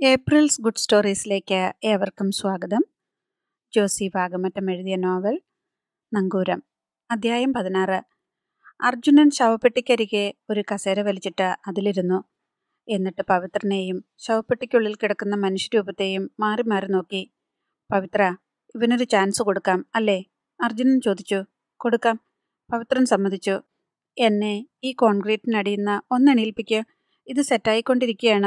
April's good സ്റ്റോറീസിലേക്ക് ഏവർക്കും സ്വാഗതം ജോസി വാഗമറ്റം എഴുതിയ നോവൽ നങ്കൂരം അദ്ധ്യായം പതിനാറ് അർജുനൻ ശവപ്പെട്ടിക്കരികെ ഒരു കസേര വലിച്ചിട്ട് അതിലിരുന്നു എന്നിട്ട് പവിത്രനെയും ശവപ്പെട്ടിക്കുള്ളിൽ കിടക്കുന്ന മനുഷ്യരൂപത്തെയും മാറി മാറി നോക്കി പവിത്ര ഇവനൊരു ചാൻസ് കൊടുക്കാം അല്ലേ അർജുനൻ ചോദിച്ചു കൊടുക്കാം പവിത്രൻ സമ്മതിച്ചു എന്നെ ഈ കോൺക്രീറ്റിനടിയുന്ന ഒന്നെണീൽപ്പിക്കുക ഇത് സെറ്റായിക്കൊണ്ടിരിക്കുകയാണ്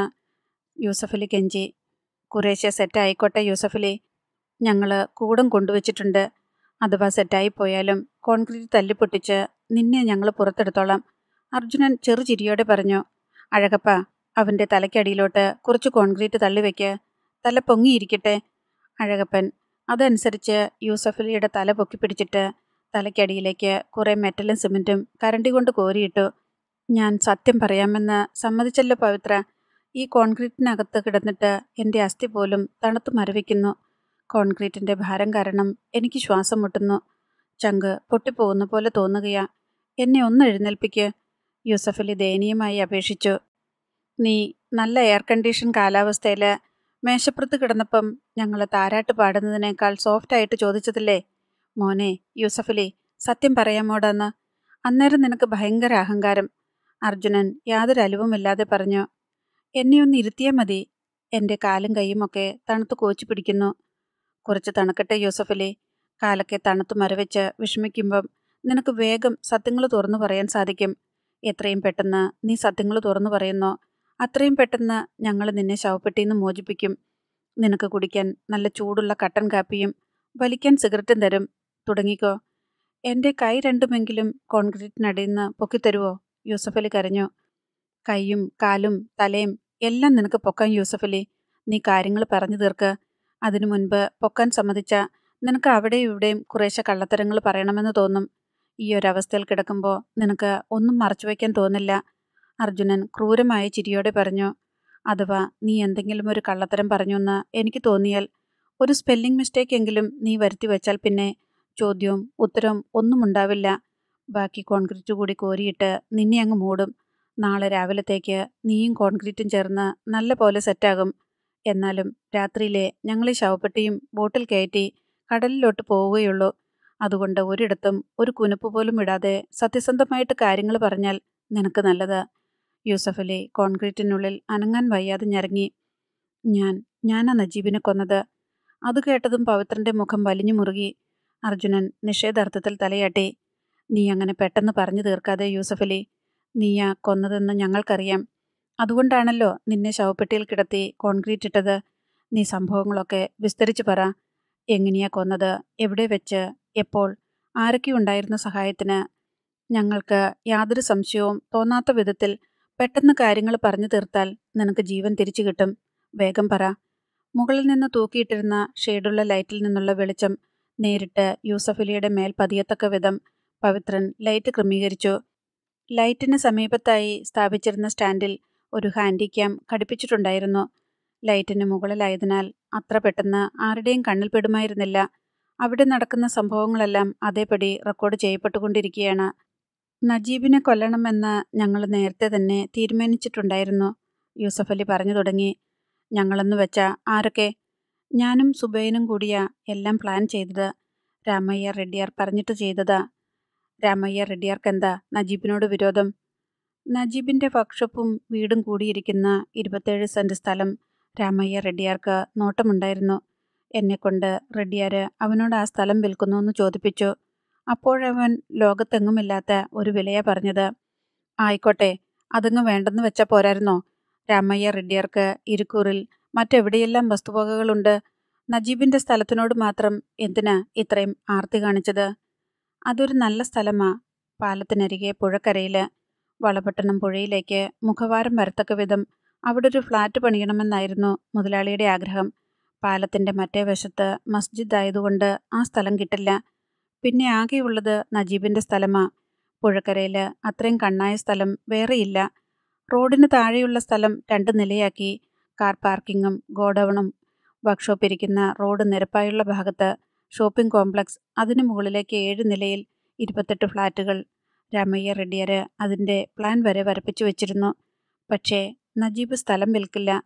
യൂസഫലി കെഞ്ചി കുറേശ്ശെ സെറ്റായിക്കോട്ടെ യൂസഫലി ഞങ്ങൾ കൂടം കൊണ്ടുവച്ചിട്ടുണ്ട് അഥവാ സെറ്റായി പോയാലും കോൺക്രീറ്റ് തല്ലിപ്പൊട്ടിച്ച് നിന്നെ ഞങ്ങൾ പുറത്തെടുത്തോളാം അർജുനൻ ചെറുചിരിയോടെ പറഞ്ഞു അഴകപ്പ അവൻ്റെ തലയ്ക്കടിയിലോട്ട് കുറച്ച് കോൺക്രീറ്റ് തള്ളിവെക്ക് തല പൊങ്ങിയിരിക്കട്ടെ അഴകപ്പൻ അതനുസരിച്ച് യൂസഫലിയുടെ തല പൊക്കിപ്പിടിച്ചിട്ട് തലയ്ക്കടിയിലേക്ക് കുറേ മെറ്റലും സിമെൻറ്റും കരണ്ടി കൊണ്ട് കോരിയിട്ടു ഞാൻ സത്യം പറയാമെന്ന് സമ്മതിച്ചല്ലോ പവിത്ര ഈ കോൺക്രീറ്റിനകത്ത് കിടന്നിട്ട് എൻ്റെ അസ്ഥി പോലും തണുത്തു മരവിക്കുന്നു കോൺക്രീറ്റിൻ്റെ ഭാരം കാരണം എനിക്ക് ശ്വാസം മുട്ടുന്നു ചങ്ക് പൊട്ടിപ്പോകുന്ന പോലെ തോന്നുകയാ എന്നെ ഒന്ന് എഴുന്നേൽപ്പിക്ക് യൂസഫലി ദയനീയമായി അപേക്ഷിച്ചു നീ നല്ല എയർ കണ്ടീഷൻ കാലാവസ്ഥയിൽ മേശപ്പുറത്ത് കിടന്നപ്പം ഞങ്ങൾ താരാട്ട് പാടുന്നതിനേക്കാൾ സോഫ്റ്റായിട്ട് ചോദിച്ചതില്ലേ മോനെ യൂസഫലി സത്യം പറയാമോടാന്ന് അന്നേരം നിനക്ക് ഭയങ്കര അഹങ്കാരം അർജുനൻ യാതൊരു അലിവുമില്ലാതെ പറഞ്ഞു എന്നെ ഒന്ന് ഇരുത്തിയാൽ മതി എൻ്റെ കാലും കൈയുമൊക്കെ തണുത്ത് കോച്ചു പിടിക്കുന്നു കുറച്ച് തണുക്കട്ടെ യൂസഫലി കാലൊക്കെ തണുത്ത് മരവെച്ച് വിഷമിക്കുമ്പം നിനക്ക് വേഗം സത്യങ്ങൾ തുറന്നു പറയാൻ സാധിക്കും എത്രയും പെട്ടെന്ന് നീ സത്യങ്ങൾ തുറന്നു പറയുന്നോ അത്രയും പെട്ടെന്ന് ഞങ്ങൾ നിന്നെ ശവപ്പെട്ടിന്ന് മോചിപ്പിക്കും നിനക്ക് കുടിക്കാൻ നല്ല ചൂടുള്ള കട്ടൻ കാപ്പിയും വലിക്കാൻ സിഗരറ്റും തരും തുടങ്ങിക്കോ എൻ്റെ കൈ രണ്ടുമെങ്കിലും കോൺക്രീറ്റിനടിയിൽ നിന്ന് പൊക്കിത്തരുവോ യൂസഫലി കരഞ്ഞു കൈയും കാലും തലയും എല്ലാം നിനക്ക് പൊക്കാൻ യൂസഫലി നീ കാര്യങ്ങൾ പറഞ്ഞു തീർക്ക് അതിനു മുൻപ് പൊക്കാൻ സമ്മതിച്ച നിനക്ക് അവിടെയും ഇവിടെയും കുറേശ്ശെ കള്ളത്തരങ്ങൾ പറയണമെന്ന് തോന്നും ഈ ഒരവസ്ഥയിൽ കിടക്കുമ്പോൾ നിനക്ക് ഒന്നും മറച്ചുവെക്കാൻ തോന്നില്ല അർജുനൻ ക്രൂരമായ ചിരിയോടെ പറഞ്ഞു അഥവാ നീ എന്തെങ്കിലും ഒരു കള്ളത്തരം പറഞ്ഞെന്ന് എനിക്ക് തോന്നിയാൽ ഒരു സ്പെല്ലിംഗ് മിസ്റ്റേക്ക് എങ്കിലും നീ വരുത്തി വെച്ചാൽ പിന്നെ ചോദ്യവും ഉത്തരവും ഒന്നും ഉണ്ടാവില്ല ബാക്കി കോൺക്രീറ്റ് കൂടി കോരിയിട്ട് നിന്നെ അങ്ങ് മൂടും നാളെ രാവിലത്തേക്ക് നീയും കോൺക്രീറ്റും ചേർന്ന് നല്ല പോലെ സെറ്റാകും എന്നാലും രാത്രിയിലെ ഞങ്ങൾ ഈ ശവപ്പെട്ടിയും ബോട്ടിൽ കയറ്റി കടലിലോട്ട് പോവുകയുള്ളൂ അതുകൊണ്ട് ഒരിടത്തും ഒരു കുനുപ്പ് പോലും ഇടാതെ സത്യസന്ധമായിട്ട് കാര്യങ്ങൾ പറഞ്ഞാൽ നിനക്ക് നല്ലത് യൂസഫലി കോൺക്രീറ്റിനുള്ളിൽ അനങ്ങാൻ വയ്യാതെ ഞരങ്ങി ഞാൻ ഞാനാ നജീബിനെ കൊന്നത് അത് കേട്ടതും പവിത്രന്റെ മുഖം വലിഞ്ഞു മുറുകി അർജുനൻ നിഷേധാർത്ഥത്തിൽ തലയാട്ടി നീ അങ്ങനെ പെട്ടെന്ന് പറഞ്ഞു തീർക്കാതെ യൂസഫലി നീയാ കൊന്നതെന്ന് ഞങ്ങൾക്കറിയാം അതുകൊണ്ടാണല്ലോ നിന്നെ ശവപ്പെട്ടിയിൽ കിടത്തി കോൺക്രീറ്റ് ഇട്ടത് നീ സംഭവങ്ങളൊക്കെ വിസ്തരിച്ചു പറ എങ്ങനെയാ കൊന്നത് എവിടെ വെച്ച് എപ്പോൾ ആരൊക്കെ ഉണ്ടായിരുന്ന സഹായത്തിന് ഞങ്ങൾക്ക് യാതൊരു സംശയവും തോന്നാത്ത വിധത്തിൽ പെട്ടെന്ന് കാര്യങ്ങൾ പറഞ്ഞു തീർത്താൽ നിനക്ക് ജീവൻ തിരിച്ചു കിട്ടും വേഗം പറ മുകളിൽ നിന്ന് തൂക്കിയിട്ടിരുന്ന ഷെയ്ഡുള്ള ലൈറ്റിൽ നിന്നുള്ള വെളിച്ചം നേരിട്ട് യൂസഫലിയുടെ മേൽ പതിയത്തക്ക വിധം പവിത്രൻ ലൈറ്റ് ക്രമീകരിച്ചു ലൈറ്റിന് സമീപത്തായി സ്ഥാപിച്ചിരുന്ന സ്റ്റാൻഡിൽ ഒരു ഹാൻഡി ക്യാം ഘടിപ്പിച്ചിട്ടുണ്ടായിരുന്നു ലൈറ്റിന് മുകളിലായതിനാൽ അത്ര പെട്ടെന്ന് ആരുടെയും കണ്ണിൽ പെടുമായിരുന്നില്ല അവിടെ നടക്കുന്ന സംഭവങ്ങളെല്ലാം അതേപടി റെക്കോർഡ് ചെയ്യപ്പെട്ടുകൊണ്ടിരിക്കുകയാണ് നജീബിനെ കൊല്ലണമെന്ന് ഞങ്ങൾ നേരത്തെ തന്നെ തീരുമാനിച്ചിട്ടുണ്ടായിരുന്നു യൂസഫ് അലി പറഞ്ഞു തുടങ്ങി ഞങ്ങളെന്ന് വെച്ച ആരൊക്കെ ഞാനും സുബൈനും കൂടിയാ എല്ലാം പ്ലാൻ ചെയ്തത് രാമയ്യ റെഡ്ഡിയാർ പറഞ്ഞിട്ട് ചെയ്തതാ രാമയ്യ റെഡ്ഡിയാർക്ക് എന്താ നജീബിനോട് വിരോധം നജീബിന്റെ വർക്ക്ഷോപ്പും വീടും കൂടിയിരിക്കുന്ന ഇരുപത്തേഴ് സെന്റ് സ്ഥലം രാമയ്യ റെഡ്ഡിയാർക്ക് നോട്ടമുണ്ടായിരുന്നു എന്നെക്കൊണ്ട് റെഡ്ഡിയാര് അവനോട് ആ സ്ഥലം വിൽക്കുന്നു എന്ന് ചോദിപ്പിച്ചു അപ്പോഴവൻ ലോകത്തെങ്ങുമില്ലാത്ത ഒരു വിലയാ പറഞ്ഞത് ആയിക്കോട്ടെ അതങ്ങ് വേണ്ടെന്ന് വെച്ച പോരായിരുന്നോ രാമയ്യ റെഡ്ഡിയാർക്ക് ഇരിക്കൂറിൽ മറ്റെവിടെയെല്ലാം വസ്തുവകകളുണ്ട് നജീബിന്റെ സ്ഥലത്തിനോട് മാത്രം എന്തിനാ ഇത്രയും ആർത്തി കാണിച്ചത് അതൊരു നല്ല സ്ഥലമാ പാലത്തിനരികെ പുഴക്കരയില് വളപട്ടണം പുഴയിലേക്ക് മുഖവാരം വരത്തക്ക വിധം അവിടെ ഒരു ഫ്ലാറ്റ് പണിയണമെന്നായിരുന്നു മുതലാളിയുടെ ആഗ്രഹം പാലത്തിന്റെ മറ്റേ വശത്ത് മസ്ജിദ് ആയതുകൊണ്ട് ആ സ്ഥലം കിട്ടില്ല പിന്നെ ആകെയുള്ളത് നജീബിന്റെ സ്ഥലമാ പുഴക്കരയിൽ അത്രയും കണ്ണായ സ്ഥലം വേറെയില്ല റോഡിന് താഴെയുള്ള സ്ഥലം രണ്ട് നിലയാക്കി കാർ പാർക്കിങ്ങും ഗോഡൌണും വർക്ക്ഷോപ്പ് ഇരിക്കുന്ന റോഡ് നിരപ്പായുള്ള ഭാഗത്ത് ഷോപ്പിംഗ് കോംപ്ലക്സ് അതിനു മുകളിലേക്ക് ഏഴ് നിലയിൽ ഇരുപത്തെട്ട് ഫ്ലാറ്റുകൾ രാമയ്യ റെഡ്ഡിയര് അതിൻ്റെ പ്ലാൻ വരെ വരപ്പിച്ചു വെച്ചിരുന്നു പക്ഷേ നജീബ് സ്ഥലം വിൽക്കില്ല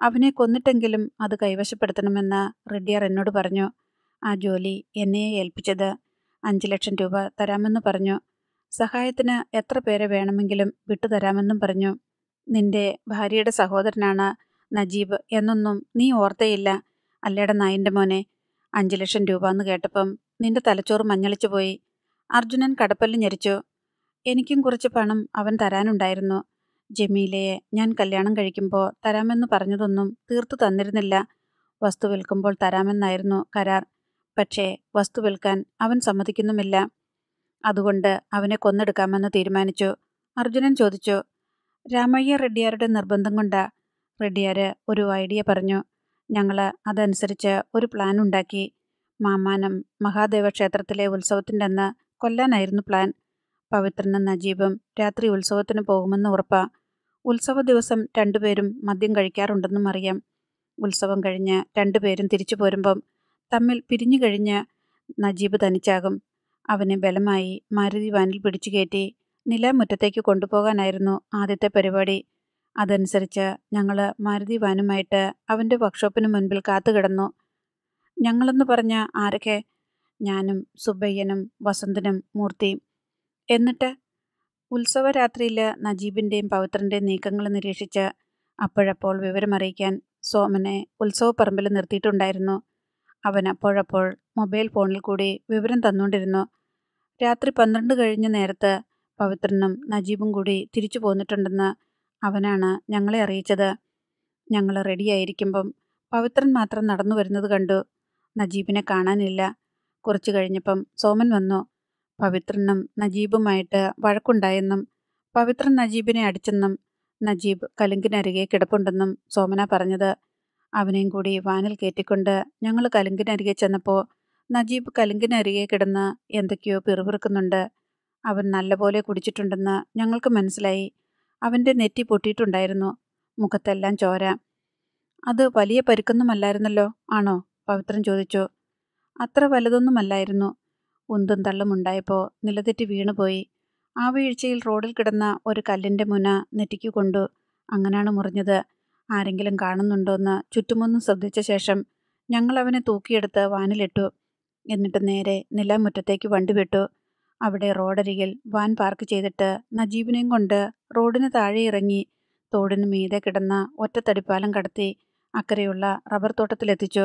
അവനെ കൊന്നിട്ടെങ്കിലും അത് കൈവശപ്പെടുത്തണമെന്ന് റെഡ്ഡിയാർ എന്നോട് പറഞ്ഞു ആ ജോലി എന്നെ ഏൽപ്പിച്ചത് അഞ്ച് ലക്ഷം രൂപ തരാമെന്ന് പറഞ്ഞു സഹായത്തിന് എത്ര പേരെ വേണമെങ്കിലും വിട്ടുതരാമെന്നും പറഞ്ഞു നിന്റെ ഭാര്യയുടെ സഹോദരനാണ് നജീബ് എന്നൊന്നും നീ ഓർത്തേയില്ല അല്ലേടെ നായിൻ്റെ മോനെ അഞ്ചു ലക്ഷം രൂപ എന്ന് കേട്ടപ്പം നിന്റെ തലച്ചോറ് മഞ്ഞളിച്ചു പോയി അർജുനൻ കടപ്പല്ല് ഞെരിച്ചു എനിക്കും കുറച്ച് പണം അവൻ തരാനുണ്ടായിരുന്നു ജമീലയെ ഞാൻ കല്യാണം കഴിക്കുമ്പോൾ തരാമെന്ന് പറഞ്ഞതൊന്നും തീർത്തു തന്നിരുന്നില്ല വസ്തു വിൽക്കുമ്പോൾ തരാമെന്നായിരുന്നു കരാർ പക്ഷേ വസ്തു വിൽക്കാൻ അവൻ സമ്മതിക്കുന്നുമില്ല അതുകൊണ്ട് അവനെ കൊന്നെടുക്കാമെന്ന് തീരുമാനിച്ചു അർജുനൻ ചോദിച്ചു രാമയ്യ റെഡ്ഡിയാരുടെ നിർബന്ധം കൊണ്ടാ റെഡ്ഡിയാര് ഒരു ഐഡിയ പറഞ്ഞു ഞങ്ങൾ അതനുസരിച്ച് ഒരു പ്ലാൻ ഉണ്ടാക്കി മാമാനം മഹാദേവ ക്ഷേത്രത്തിലെ ഉത്സവത്തിൻ്റെ അന്ന് കൊല്ലാനായിരുന്നു പ്ലാൻ പവിത്രനും നജീബും രാത്രി ഉത്സവത്തിന് പോകുമെന്ന് ഉറപ്പാ ഉത്സവ ദിവസം രണ്ടുപേരും മദ്യം കഴിക്കാറുണ്ടെന്നും അറിയാം ഉത്സവം കഴിഞ്ഞ് രണ്ടുപേരും തിരിച്ചു പോരുമ്പം തമ്മിൽ പിരിഞ്ഞു കഴിഞ്ഞ് നജീബ് തനിച്ചാകും അവനെ ബലമായി മാരുതി വാനിൽ പിടിച്ചു കയറ്റി നിലാമുറ്റത്തേക്ക് കൊണ്ടുപോകാനായിരുന്നു ആദ്യത്തെ പരിപാടി അതനുസരിച്ച് ഞങ്ങൾ മാരുതി വാനുമായിട്ട് അവൻ്റെ വർക്ക്ഷോപ്പിന് മുൻപിൽ കാത്തുകിടന്നു ഞങ്ങളെന്ന് പറഞ്ഞ ആരൊക്കെ ഞാനും സുബയ്യനും വസന്തനും മൂർത്തിയും എന്നിട്ട് ഉത്സവരാത്രിയിൽ നജീബിൻ്റെയും പവിത്രൻ്റെയും നീക്കങ്ങൾ നിരീക്ഷിച്ച് അപ്പോഴപ്പോൾ വിവരമറിയിക്കാൻ സോമനെ ഉത്സവപ്പറമ്പിൽ നിർത്തിയിട്ടുണ്ടായിരുന്നു അവൻ അപ്പോഴപ്പോൾ മൊബൈൽ ഫോണിൽ കൂടി വിവരം തന്നുകൊണ്ടിരുന്നു രാത്രി പന്ത്രണ്ട് കഴിഞ്ഞ നേരത്ത് പവിത്രനും നജീബും കൂടി തിരിച്ചു പോന്നിട്ടുണ്ടെന്ന് അവനാണ് ഞങ്ങളെ അറിയിച്ചത് ഞങ്ങൾ റെഡിയായിരിക്കുമ്പം പവിത്രൻ മാത്രം നടന്നു വരുന്നത് കണ്ടു നജീബിനെ കാണാനില്ല കുറച്ചു കഴിഞ്ഞപ്പം സോമൻ വന്നു പവിത്രനും നജീബുമായിട്ട് വഴക്കുണ്ടായെന്നും പവിത്രൻ നജീബിനെ അടിച്ചെന്നും നജീബ് കലുങ്കിനരികെ കിടപ്പുണ്ടെന്നും സോമന പറഞ്ഞത് അവനെയും കൂടി വാനിൽ കയറ്റിക്കൊണ്ട് ഞങ്ങൾ കലുങ്കിനരികെ ചെന്നപ്പോൾ നജീബ് കലുങ്കിനരികെ കിടന്ന് എന്തൊക്കെയോ പിറുപിറുക്കുന്നുണ്ട് അവൻ നല്ലപോലെ കുടിച്ചിട്ടുണ്ടെന്ന് ഞങ്ങൾക്ക് മനസ്സിലായി അവൻ്റെ നെറ്റി പൊട്ടിയിട്ടുണ്ടായിരുന്നു മുഖത്തെല്ലാം ചോര അത് വലിയ പരുക്കൊന്നുമല്ലായിരുന്നല്ലോ ആണോ പവിത്രൻ ചോദിച്ചു അത്ര വലുതൊന്നുമല്ലായിരുന്നു ഉന്തും തള്ളുമുണ്ടായപ്പോൾ നിലതെറ്റി വീണുപോയി ആ വീഴ്ചയിൽ റോഡിൽ കിടന്ന ഒരു കല്ലിൻ്റെ മുന നെറ്റിക്ക് കൊണ്ടു അങ്ങനെയാണ് മുറിഞ്ഞത് ആരെങ്കിലും കാണുന്നുണ്ടോയെന്ന് ചുറ്റുമൊന്ന് ശ്രദ്ധിച്ച ശേഷം ഞങ്ങൾ അവനെ തൂക്കിയെടുത്ത് വാനിലിട്ടു എന്നിട്ട് നേരെ നിലാമുറ്റത്തേക്ക് വണ്ടി വിട്ടു അവിടെ റോഡരികിൽ വാൻ പാർക്ക് ചെയ്തിട്ട് നജീബിനെയും കൊണ്ട് റോഡിന് താഴെ ഇറങ്ങി തോടിന് മീതെ കിടന്ന ഒറ്റത്തടിപ്പാലം കടത്തി അക്കരെയുള്ള റബ്ബർ തോട്ടത്തിലെത്തിച്ചു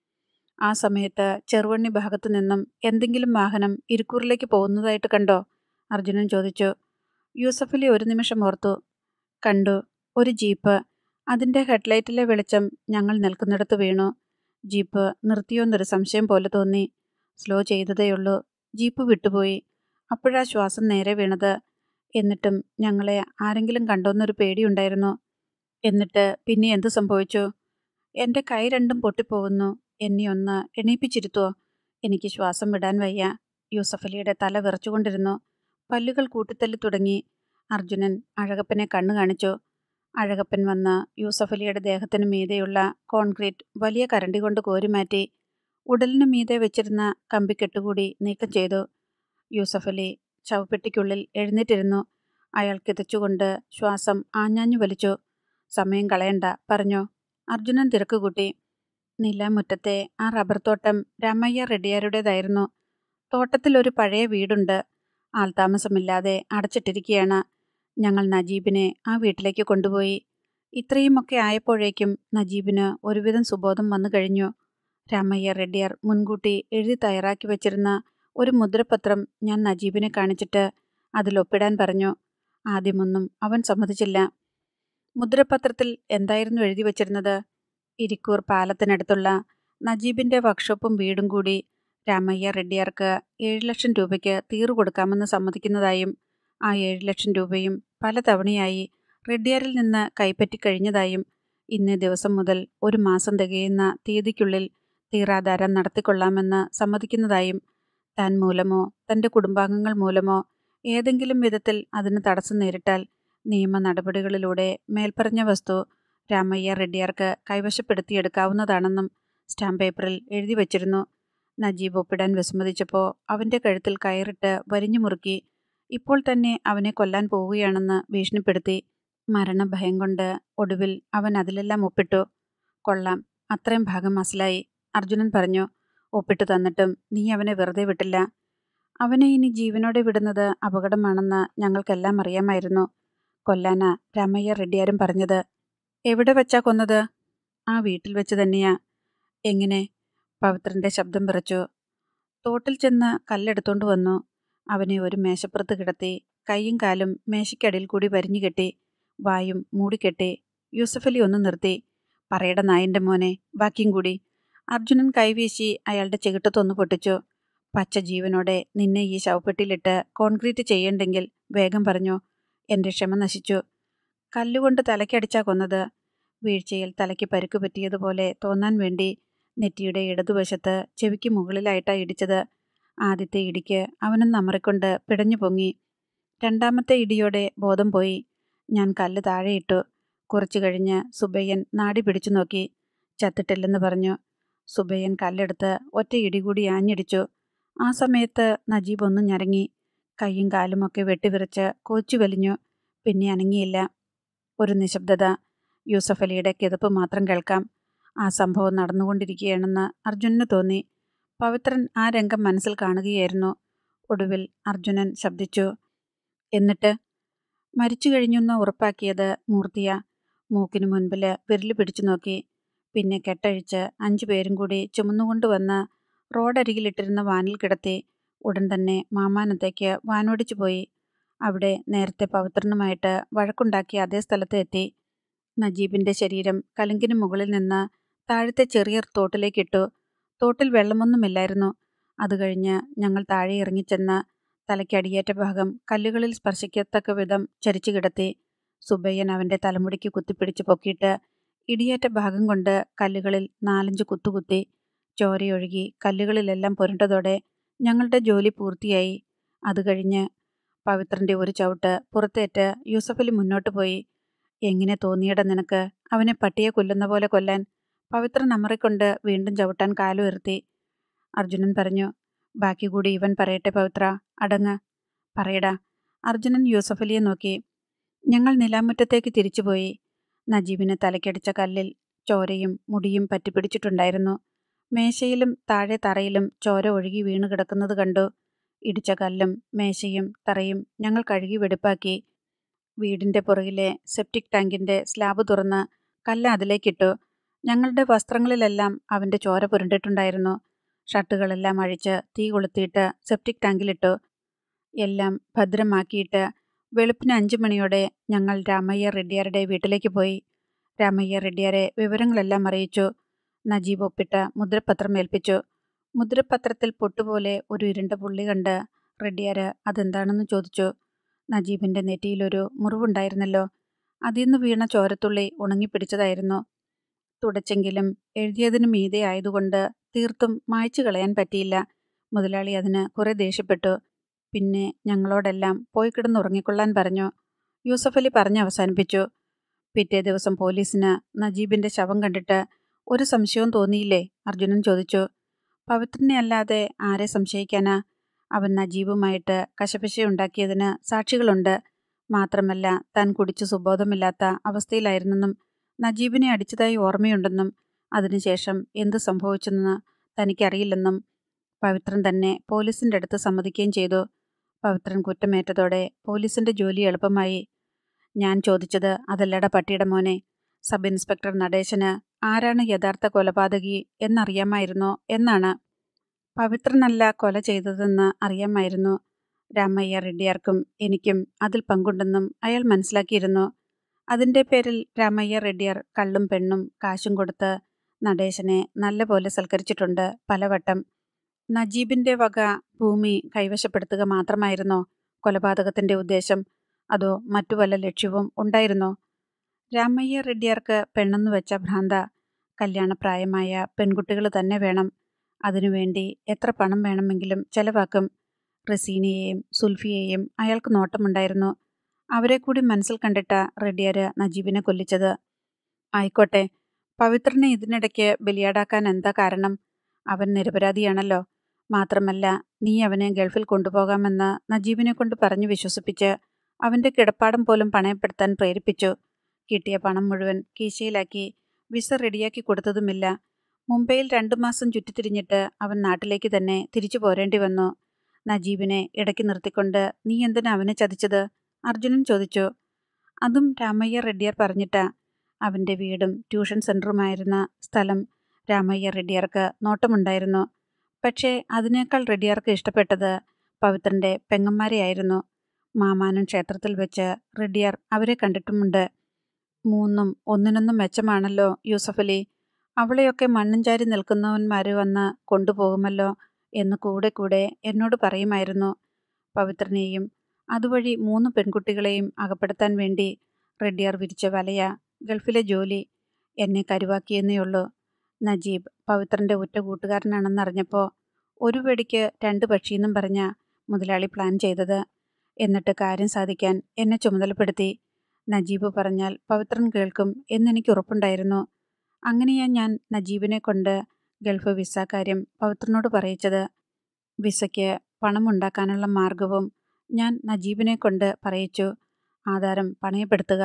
ആ സമയത്ത് ചെറുവണ്ണി ഭാഗത്തു നിന്നും എന്തെങ്കിലും വാഹനം ഇരിക്കൂറിലേക്ക് പോകുന്നതായിട്ട് കണ്ടോ അർജുനൻ ചോദിച്ചു യൂസഫലി ഒരു നിമിഷം ഓർത്തു കണ്ടു ഒരു ജീപ്പ് അതിൻ്റെ ഹെഡ്ലൈറ്റിലെ വെളിച്ചം ഞങ്ങൾ നിൽക്കുന്നിടത്ത് വീണു ജീപ്പ് നിർത്തിയോന്നൊരു സംശയം പോലെ തോന്നി സ്ലോ ചെയ്തതേയുള്ളൂ ജീപ്പ് വിട്ടുപോയി അപ്പോഴാ ശ്വാസം നേരെ വീണത് എന്നിട്ടും ഞങ്ങളെ ആരെങ്കിലും കണ്ടോന്നൊരു പേടിയുണ്ടായിരുന്നു എന്നിട്ട് പിന്നെ എന്തു സംഭവിച്ചു എൻ്റെ കൈ രണ്ടും പൊട്ടിപ്പോകുന്നു എന്നെ ഒന്ന് എണീപ്പിച്ചിരുത്തുവോ എനിക്ക് ശ്വാസം വിടാൻ വയ്യ യൂസഫലിയുടെ തല വിറച്ചുകൊണ്ടിരുന്നു പല്ലുകൾ കൂട്ടിത്തല്ലി തുടങ്ങി അർജുനൻ അഴകപ്പനെ കണ്ണു കാണിച്ചു അഴകപ്പൻ വന്ന് യൂസഫലിയുടെ ദേഹത്തിന് മീതെയുള്ള കോൺക്രീറ്റ് വലിയ കരണ്ടി കൊണ്ട് കോരിമാറ്റി ഉടലിന് മീതെ വെച്ചിരുന്ന കമ്പിക്കെട്ടുകൂടി നീക്കം ചെയ്തു യൂസഫലി ശവപ്പെട്ടിക്കുള്ളിൽ എഴുന്നേറ്റിരുന്നു അയാൾ കിതച്ചുകൊണ്ട് ശ്വാസം ആഞ്ഞാഞ്ഞു വലിച്ചു സമയം കളയണ്ട പറഞ്ഞു അർജുനൻ തിരക്കുകൂട്ടി നിലാമുറ്റത്തെ ആ റബ്ബർ തോട്ടം രാമയ്യ റെഡ്ഡിയാരുടേതായിരുന്നു തോട്ടത്തിൽ ഒരു പഴയ വീടുണ്ട് ആൾതാമസമില്ലാതെ അടച്ചിട്ടിരിക്കുകയാണ് ഞങ്ങൾ നജീബിനെ ആ വീട്ടിലേക്ക് കൊണ്ടുപോയി ഇത്രയുമൊക്കെ ആയപ്പോഴേക്കും നജീബിന് ഒരുവിധം സുബോധം വന്നു കഴിഞ്ഞു രാമയ്യ റെഡ്ഡിയാർ മുൻകൂട്ടി എഴുതി തയ്യാറാക്കി വച്ചിരുന്ന ഒരു മുദ്രപത്രം ഞാൻ നജീബിനെ കാണിച്ചിട്ട് അതിൽ ഒപ്പിടാൻ പറഞ്ഞു ആദ്യമൊന്നും അവൻ സമ്മതിച്ചില്ല മുദ്രപത്രത്തിൽ എന്തായിരുന്നു എഴുതി വച്ചിരുന്നത് ഇരിക്കൂർ പാലത്തിനടുത്തുള്ള നജീബിന്റെ വർക്ക്ഷോപ്പും വീടും കൂടി രാമയ്യ റെഡ്ഡിയാർക്ക് ഏഴ് ലക്ഷം രൂപയ്ക്ക് തീറു കൊടുക്കാമെന്ന് സമ്മതിക്കുന്നതായും ആ ഏഴ് ലക്ഷം രൂപയും പലതവണയായി റെഡ്ഡിയാരിൽ നിന്ന് കൈപ്പറ്റി കഴിഞ്ഞതായും ഇന്നേ ദിവസം മുതൽ ഒരു മാസം തികയുന്ന തീയതിക്കുള്ളിൽ തീറാധാരം നടത്തിക്കൊള്ളാമെന്ന് സമ്മതിക്കുന്നതായും താൻ മൂലമോ തൻ്റെ കുടുംബാംഗങ്ങൾ മൂലമോ ഏതെങ്കിലും വിധത്തിൽ അതിന് തടസ്സം നേരിട്ടാൽ നിയമ നടപടികളിലൂടെ മേൽപ്പറഞ്ഞ വസ്തു രാമയ്യ റെഡ്ഡിയാർക്ക് കൈവശപ്പെടുത്തിയെടുക്കാവുന്നതാണെന്നും സ്റ്റാമ്പ് പേപ്പറിൽ എഴുതി വച്ചിരുന്നു നജീബ് ഒപ്പിടാൻ വിസമ്മതിച്ചപ്പോൾ അവൻ്റെ കഴുത്തിൽ കയറിട്ട് വരിഞ്ഞു മുറുക്കി ഇപ്പോൾ തന്നെ അവനെ കൊല്ലാൻ പോവുകയാണെന്ന് ഭീഷണിപ്പെടുത്തി മരണഭയം കൊണ്ട് ഒടുവിൽ അവൻ അതിലെല്ലാം ഒപ്പിട്ടു കൊള്ളാം അത്രയും ഭാഗം മനസ്സിലായി അർജുനൻ പറഞ്ഞു ഒപ്പിട്ട് തന്നിട്ടും നീ അവനെ വെറുതെ വിട്ടില്ല അവനെ ഇനി ജീവനോടെ വിടുന്നത് അപകടമാണെന്ന് ഞങ്ങൾക്കെല്ലാം അറിയാമായിരുന്നു കൊല്ലാന രാമയ്യ റെഡ്ഡിയാരും പറഞ്ഞത് എവിടെ വെച്ചാ കൊന്നത് ആ വീട്ടിൽ വെച്ച് തന്നെയാ എങ്ങനെ പവിത്രന്റെ ശബ്ദം വിറച്ചു തോട്ടിൽ ചെന്ന് കല്ലെടുത്തോണ്ട് വന്നു അവനെ ഒരു മേശപ്പുറത്ത് കിടത്തി കൈയും കാലും മേശയ്ക്കടിയിൽ കൂടി വരിഞ്ഞു കെട്ടി വായും മൂടിക്കെട്ടി യൂസഫലി ഒന്ന് നിർത്തി പറയട നായന്റെ മോനെ ബാക്കിയും കൂടി അർജുനൻ കൈവീശി അയാളുടെ ചെകിട്ടത്തൊന്ന് പൊട്ടിച്ചു പച്ച ജീവനോടെ നിന്നെ ഈ ശവപ്പെട്ടിയിലിട്ട് കോൺക്രീറ്റ് ചെയ്യണ്ടെങ്കിൽ വേഗം പറഞ്ഞു എന്റെ ക്ഷമ നശിച്ചു കല്ലുകൊണ്ട് തലയ്ക്കടിച്ചാ കൊന്നത് വീഴ്ചയിൽ തലയ്ക്ക് പരുക്ക് പറ്റിയതുപോലെ തോന്നാൻ വേണ്ടി നെറ്റിയുടെ ഇടതുവശത്ത് ചെവിക്ക് മുകളിലായിട്ടാ ഇടിച്ചത് ആദ്യത്തെ ഇടിക്ക് അവനൊന്ന് അമറിക്കൊണ്ട് പിടഞ്ഞു പൊങ്ങി രണ്ടാമത്തെ ഇടിയോടെ ബോധം പോയി ഞാൻ കല്ല് താഴെയിട്ടു കുറച്ചു കഴിഞ്ഞ് സുബയ്യൻ നാടി പിടിച്ചു നോക്കി ചത്തിട്ടില്ലെന്ന് പറഞ്ഞു സുബയ്യൻ കല്ലെടുത്ത് ഒറ്റ ഇടി കൂടി ആഞ്ഞിടിച്ചു ആ സമയത്ത് നജീബ് ഒന്ന് ഞരങ്ങി കൈയും കാലുമൊക്കെ വെട്ടിവിറച്ച് കോച്ചു വലിഞ്ഞു പിന്നെ അനങ്ങിയില്ല ഒരു നിശബ്ദത യൂസഫ് അലിയുടെ കിതപ്പ് മാത്രം കേൾക്കാം ആ സംഭവം നടന്നുകൊണ്ടിരിക്കുകയാണെന്ന് അർജുനന് തോന്നി പവിത്രൻ ആ രംഗം മനസ്സിൽ കാണുകയായിരുന്നു ഒടുവിൽ അർജുനൻ ശബ്ദിച്ചു എന്നിട്ട് മരിച്ചു കഴിഞ്ഞെന്ന് ഉറപ്പാക്കിയത് മൂർത്തിയ മൂക്കിനു മുൻപിൽ വിരല് പിടിച്ചു നോക്കി പിന്നെ കെട്ടഴിച്ച് അഞ്ചു പേരും കൂടി ചുമന്നുകൊണ്ടുവന്ന് റോഡരികിലിട്ടിരുന്ന വാനിൽ കിടത്തി ഉടൻ തന്നെ മാമാനത്തേക്ക് വാനോടിച്ചു പോയി അവിടെ നേരത്തെ പവിത്രനുമായിട്ട് വഴക്കുണ്ടാക്കിയ അതേ സ്ഥലത്ത് എത്തി നജീബിന്റെ ശരീരം കലുങ്കിന് മുകളിൽ നിന്ന് താഴത്തെ ചെറിയ തോട്ടിലേക്കിട്ടു തോട്ടിൽ വെള്ളമൊന്നുമില്ലായിരുന്നു അത് കഴിഞ്ഞ് ഞങ്ങൾ താഴെ ഇറങ്ങിച്ചെന്ന് തലയ്ക്കടിയേറ്റ ഭാഗം കല്ലുകളിൽ സ്പർശിക്കത്തക്ക വിധം ചരിച്ചു കിടത്തി സുബയ്യൻ അവന്റെ തലമുടിക്ക് കുത്തിപ്പിടിച്ച് പൊക്കിയിട്ട് ഇടിയേറ്റ ഭാഗം കൊണ്ട് കല്ലുകളിൽ നാലഞ്ച് കുത്തുകുത്തി ചോരയൊഴുകി കല്ലുകളിലെല്ലാം പുരണ്ടതോടെ ഞങ്ങളുടെ ജോലി പൂർത്തിയായി അത് കഴിഞ്ഞ് പവിത്രന്റെ ഒരു ചവിട്ട് പുറത്തേറ്റ് യൂസഫലി മുന്നോട്ട് പോയി എങ്ങനെ തോന്നിയട നിനക്ക് അവനെ പട്ടിയെ കൊല്ലുന്ന പോലെ കൊല്ലാൻ പവിത്രൻ അമറിക്കൊണ്ട് വീണ്ടും ചവിട്ടാൻ കാലുയർത്തി അർജുനൻ പറഞ്ഞു ബാക്കി കൂടി ഇവൻ പറയട്ടെ പവിത്ര അടങ്ങ് പറയടാ അർജുനൻ യൂസഫലിയെ നോക്കി ഞങ്ങൾ നിലാമുറ്റത്തേക്ക് തിരിച്ചുപോയി നജീബിന് തലക്കടിച്ച കല്ലിൽ ചോരയും മുടിയും പറ്റിപ്പിടിച്ചിട്ടുണ്ടായിരുന്നു മേശയിലും താഴെ തറയിലും ചോര ഒഴുകി വീണു കിടക്കുന്നത് കണ്ടു ഇടിച്ച കല്ലും മേശയും തറയും ഞങ്ങൾ കഴുകി വെടുപ്പാക്കി വീടിന്റെ പുറകിലെ സെപ്റ്റിക് ടാങ്കിന്റെ സ്ലാബ് തുറന്ന് കല്ല് അതിലേക്കിട്ടു ഞങ്ങളുടെ വസ്ത്രങ്ങളിലെല്ലാം അവന്റെ ചോര പുരണ്ടിട്ടുണ്ടായിരുന്നു ഷർട്ടുകളെല്ലാം അഴിച്ച് തീ കൊളുത്തിയിട്ട് സെപ്റ്റിക് ടാങ്കിലിട്ടു എല്ലാം ഭദ്രമാക്കിയിട്ട് വെളുപ്പിന് അഞ്ചു മണിയോടെ ഞങ്ങൾ രാമയ്യ റെഡ്ഡിയാരുടെ വീട്ടിലേക്ക് പോയി രാമയ്യ റെഡ്ഡിയാരെ വിവരങ്ങളെല്ലാം അറിയിച്ചു നജീബ് ഒപ്പിട്ട് മുദ്രപത്രം ഏൽപ്പിച്ചു മുദ്രപത്രത്തിൽ പൊട്ടുപോലെ ഒരു ഇരുണ്ട പുള്ളി കണ്ട് റെഡ്ഡിയാര് അതെന്താണെന്ന് ചോദിച്ചു നജീബിന്റെ നെറ്റിയിലൊരു മുറിവുണ്ടായിരുന്നല്ലോ അതിന്ന് വീണ ചോരത്തുള്ളി ഉണങ്ങിപ്പിടിച്ചതായിരുന്നു തുടച്ചെങ്കിലും എഴുതിയതിനു മീതെ ആയതുകൊണ്ട് തീർത്തും മായ്ച്ചു കളയാൻ പറ്റിയില്ല മുതലാളി അതിന് കുറെ ദേഷ്യപ്പെട്ടു പിന്നെ ഞങ്ങളോടെല്ലാം പോയി കിടന്നുറങ്ങിക്കൊള്ളാൻ പറഞ്ഞു യൂസഫലി പറഞ്ഞ് അവസാനിപ്പിച്ചു പിറ്റേ ദിവസം പോലീസിന് നജീബിന്റെ ശവം കണ്ടിട്ട് ഒരു സംശയവും തോന്നിയില്ലേ അർജുനൻ ചോദിച്ചു പവിത്രനെ അല്ലാതെ ആരെ സംശയിക്കാനാ അവൻ നജീബുമായിട്ട് കശപശയുണ്ടാക്കിയതിന് സാക്ഷികളുണ്ട് മാത്രമല്ല താൻ കുടിച്ച് സുബോധമില്ലാത്ത അവസ്ഥയിലായിരുന്നെന്നും നജീബിനെ അടിച്ചതായി ഓർമ്മയുണ്ടെന്നും അതിനുശേഷം എന്ത് സംഭവിച്ചെന്ന് തനിക്കറിയില്ലെന്നും പവിത്രൻ തന്നെ പോലീസിന്റെ അടുത്ത് സമ്മതിക്കുകയും ചെയ്തു പവിത്രൻ കുറ്റമേറ്റതോടെ പോലീസിന്റെ ജോലി എളുപ്പമായി ഞാൻ ചോദിച്ചത് അതല്ലട പട്ടിയുടെ മോനെ സബ് ഇൻസ്പെക്ടർ നടേശന് ആരാണ് യഥാർത്ഥ കൊലപാതകി എന്നറിയാമായിരുന്നോ എന്നാണ് പവിത്രനല്ല കൊല ചെയ്തതെന്ന് അറിയാമായിരുന്നു രാമയ്യ റെഡ്ഡിയാർക്കും എനിക്കും അതിൽ പങ്കുണ്ടെന്നും അയാൾ മനസ്സിലാക്കിയിരുന്നു അതിന്റെ പേരിൽ രാമയ്യ റെഡ്ഡിയാർ കള്ളും പെണ്ണും കാശും കൊടുത്ത് നടേശനെ നല്ലപോലെ സൽക്കരിച്ചിട്ടുണ്ട് പലവട്ടം നജീബിന്റെ വക ഭൂമി കൈവശപ്പെടുത്തുക മാത്രമായിരുന്നോ കൊലപാതകത്തിന്റെ ഉദ്ദേശം അതോ മറ്റു വല്ല ലക്ഷ്യവും ഉണ്ടായിരുന്നോ രാമയ്യ റെഡ്ഡിയാർക്ക് പെണ്ണെന്ന് വെച്ച ഭ്രാന്ത കല്യാണപ്രായമായ പെൺകുട്ടികൾ തന്നെ വേണം അതിനുവേണ്ടി എത്ര പണം വേണമെങ്കിലും ചെലവാക്കും റസീനയെയും സുൽഫിയെയും അയാൾക്ക് നോട്ടമുണ്ടായിരുന്നു അവരെ കൂടി മനസ്സിൽ കണ്ടിട്ട റെഡ്ഡിയാര് നജീബിനെ കൊല്ലിച്ചത് ആയിക്കോട്ടെ പവിത്രനെ ഇതിനിടയ്ക്ക് ബലിയാടാക്കാൻ എന്താ കാരണം അവൻ നിരപരാധിയാണല്ലോ മാത്രമല്ല നീ അവനെ ഗൾഫിൽ കൊണ്ടുപോകാമെന്ന് നജീബിനെ കൊണ്ട് പറഞ്ഞു വിശ്വസിപ്പിച്ച് അവന്റെ കിടപ്പാടം പോലും പണയപ്പെടുത്താൻ പ്രേരിപ്പിച്ചു കിട്ടിയ പണം മുഴുവൻ കീശയിലാക്കി വിസ റെഡിയാക്കി കൊടുത്തതുമില്ല മുംബൈയിൽ രണ്ടു മാസം ചുറ്റിത്തിരിഞ്ഞിട്ട് അവൻ നാട്ടിലേക്ക് തന്നെ തിരിച്ചു പോരേണ്ടി വന്നു നജീബിനെ ഇടയ്ക്ക് നിർത്തിക്കൊണ്ട് നീ എന്തിനാ അവനെ ചതിച്ചത് അർജുനൻ ചോദിച്ചു അതും രാമയ്യ റെഡ്ഡിയാർ പറഞ്ഞിട്ടാ അവൻ്റെ വീടും ട്യൂഷൻ സെൻറ്ററുമായിരുന്ന സ്ഥലം രാമയ്യ റെഡ്ഡിയാർക്ക് നോട്ടമുണ്ടായിരുന്നു പക്ഷേ അതിനേക്കാൾ റെഡ്ഡിയാർക്ക് ഇഷ്ടപ്പെട്ടത് പവിത്രൻ്റെ പെങ്ങന്മാരെയായിരുന്നു മാമാനൻ ക്ഷേത്രത്തിൽ വെച്ച് റെഡ്ഡിയാർ അവരെ കണ്ടിട്ടുമുണ്ട് മൂന്നും ഒന്നിനൊന്നും മെച്ചമാണല്ലോ യൂസഫ് അലി അവളെയൊക്കെ മണ്ണും ചാരി നിൽക്കുന്നവന്മാർ വന്ന് കൊണ്ടുപോകുമല്ലോ എന്ന് കൂടെ കൂടെ എന്നോട് പറയുമായിരുന്നു പവിത്രനെയും അതുവഴി മൂന്ന് പെൺകുട്ടികളെയും അകപ്പെടുത്താൻ വേണ്ടി റെഡ്ഡിയാർ വിരിച്ച വലയ ഗൾഫിലെ ജോലി എന്നെ കരുവാക്കിയെന്നേയുള്ളൂ നജീബ് പവിത്രൻ്റെ ഉറ്റ കൂട്ടുകാരനാണെന്നറിഞ്ഞപ്പോൾ ഒരു വെടിക്ക് രണ്ട് പക്ഷിയെന്നും പറഞ്ഞ മുതലാളി പ്ലാൻ ചെയ്തത് എന്നിട്ട് കാര്യം സാധിക്കാൻ എന്നെ ചുമതലപ്പെടുത്തി നജീബ് പറഞ്ഞാൽ പവിത്രൻ കേൾക്കും എന്നെനിക്ക് ഉറപ്പുണ്ടായിരുന്നു അങ്ങനെയാ ഞാൻ നജീബിനെ കൊണ്ട് ഗൾഫ് വിസ കാര്യം പവിത്രനോട് പറയിച്ചത് വിസയ്ക്ക് പണമുണ്ടാക്കാനുള്ള മാർഗവും ഞാൻ നജീബിനെ കൊണ്ട് പറയിച്ചു ആധാരം പണയപ്പെടുത്തുക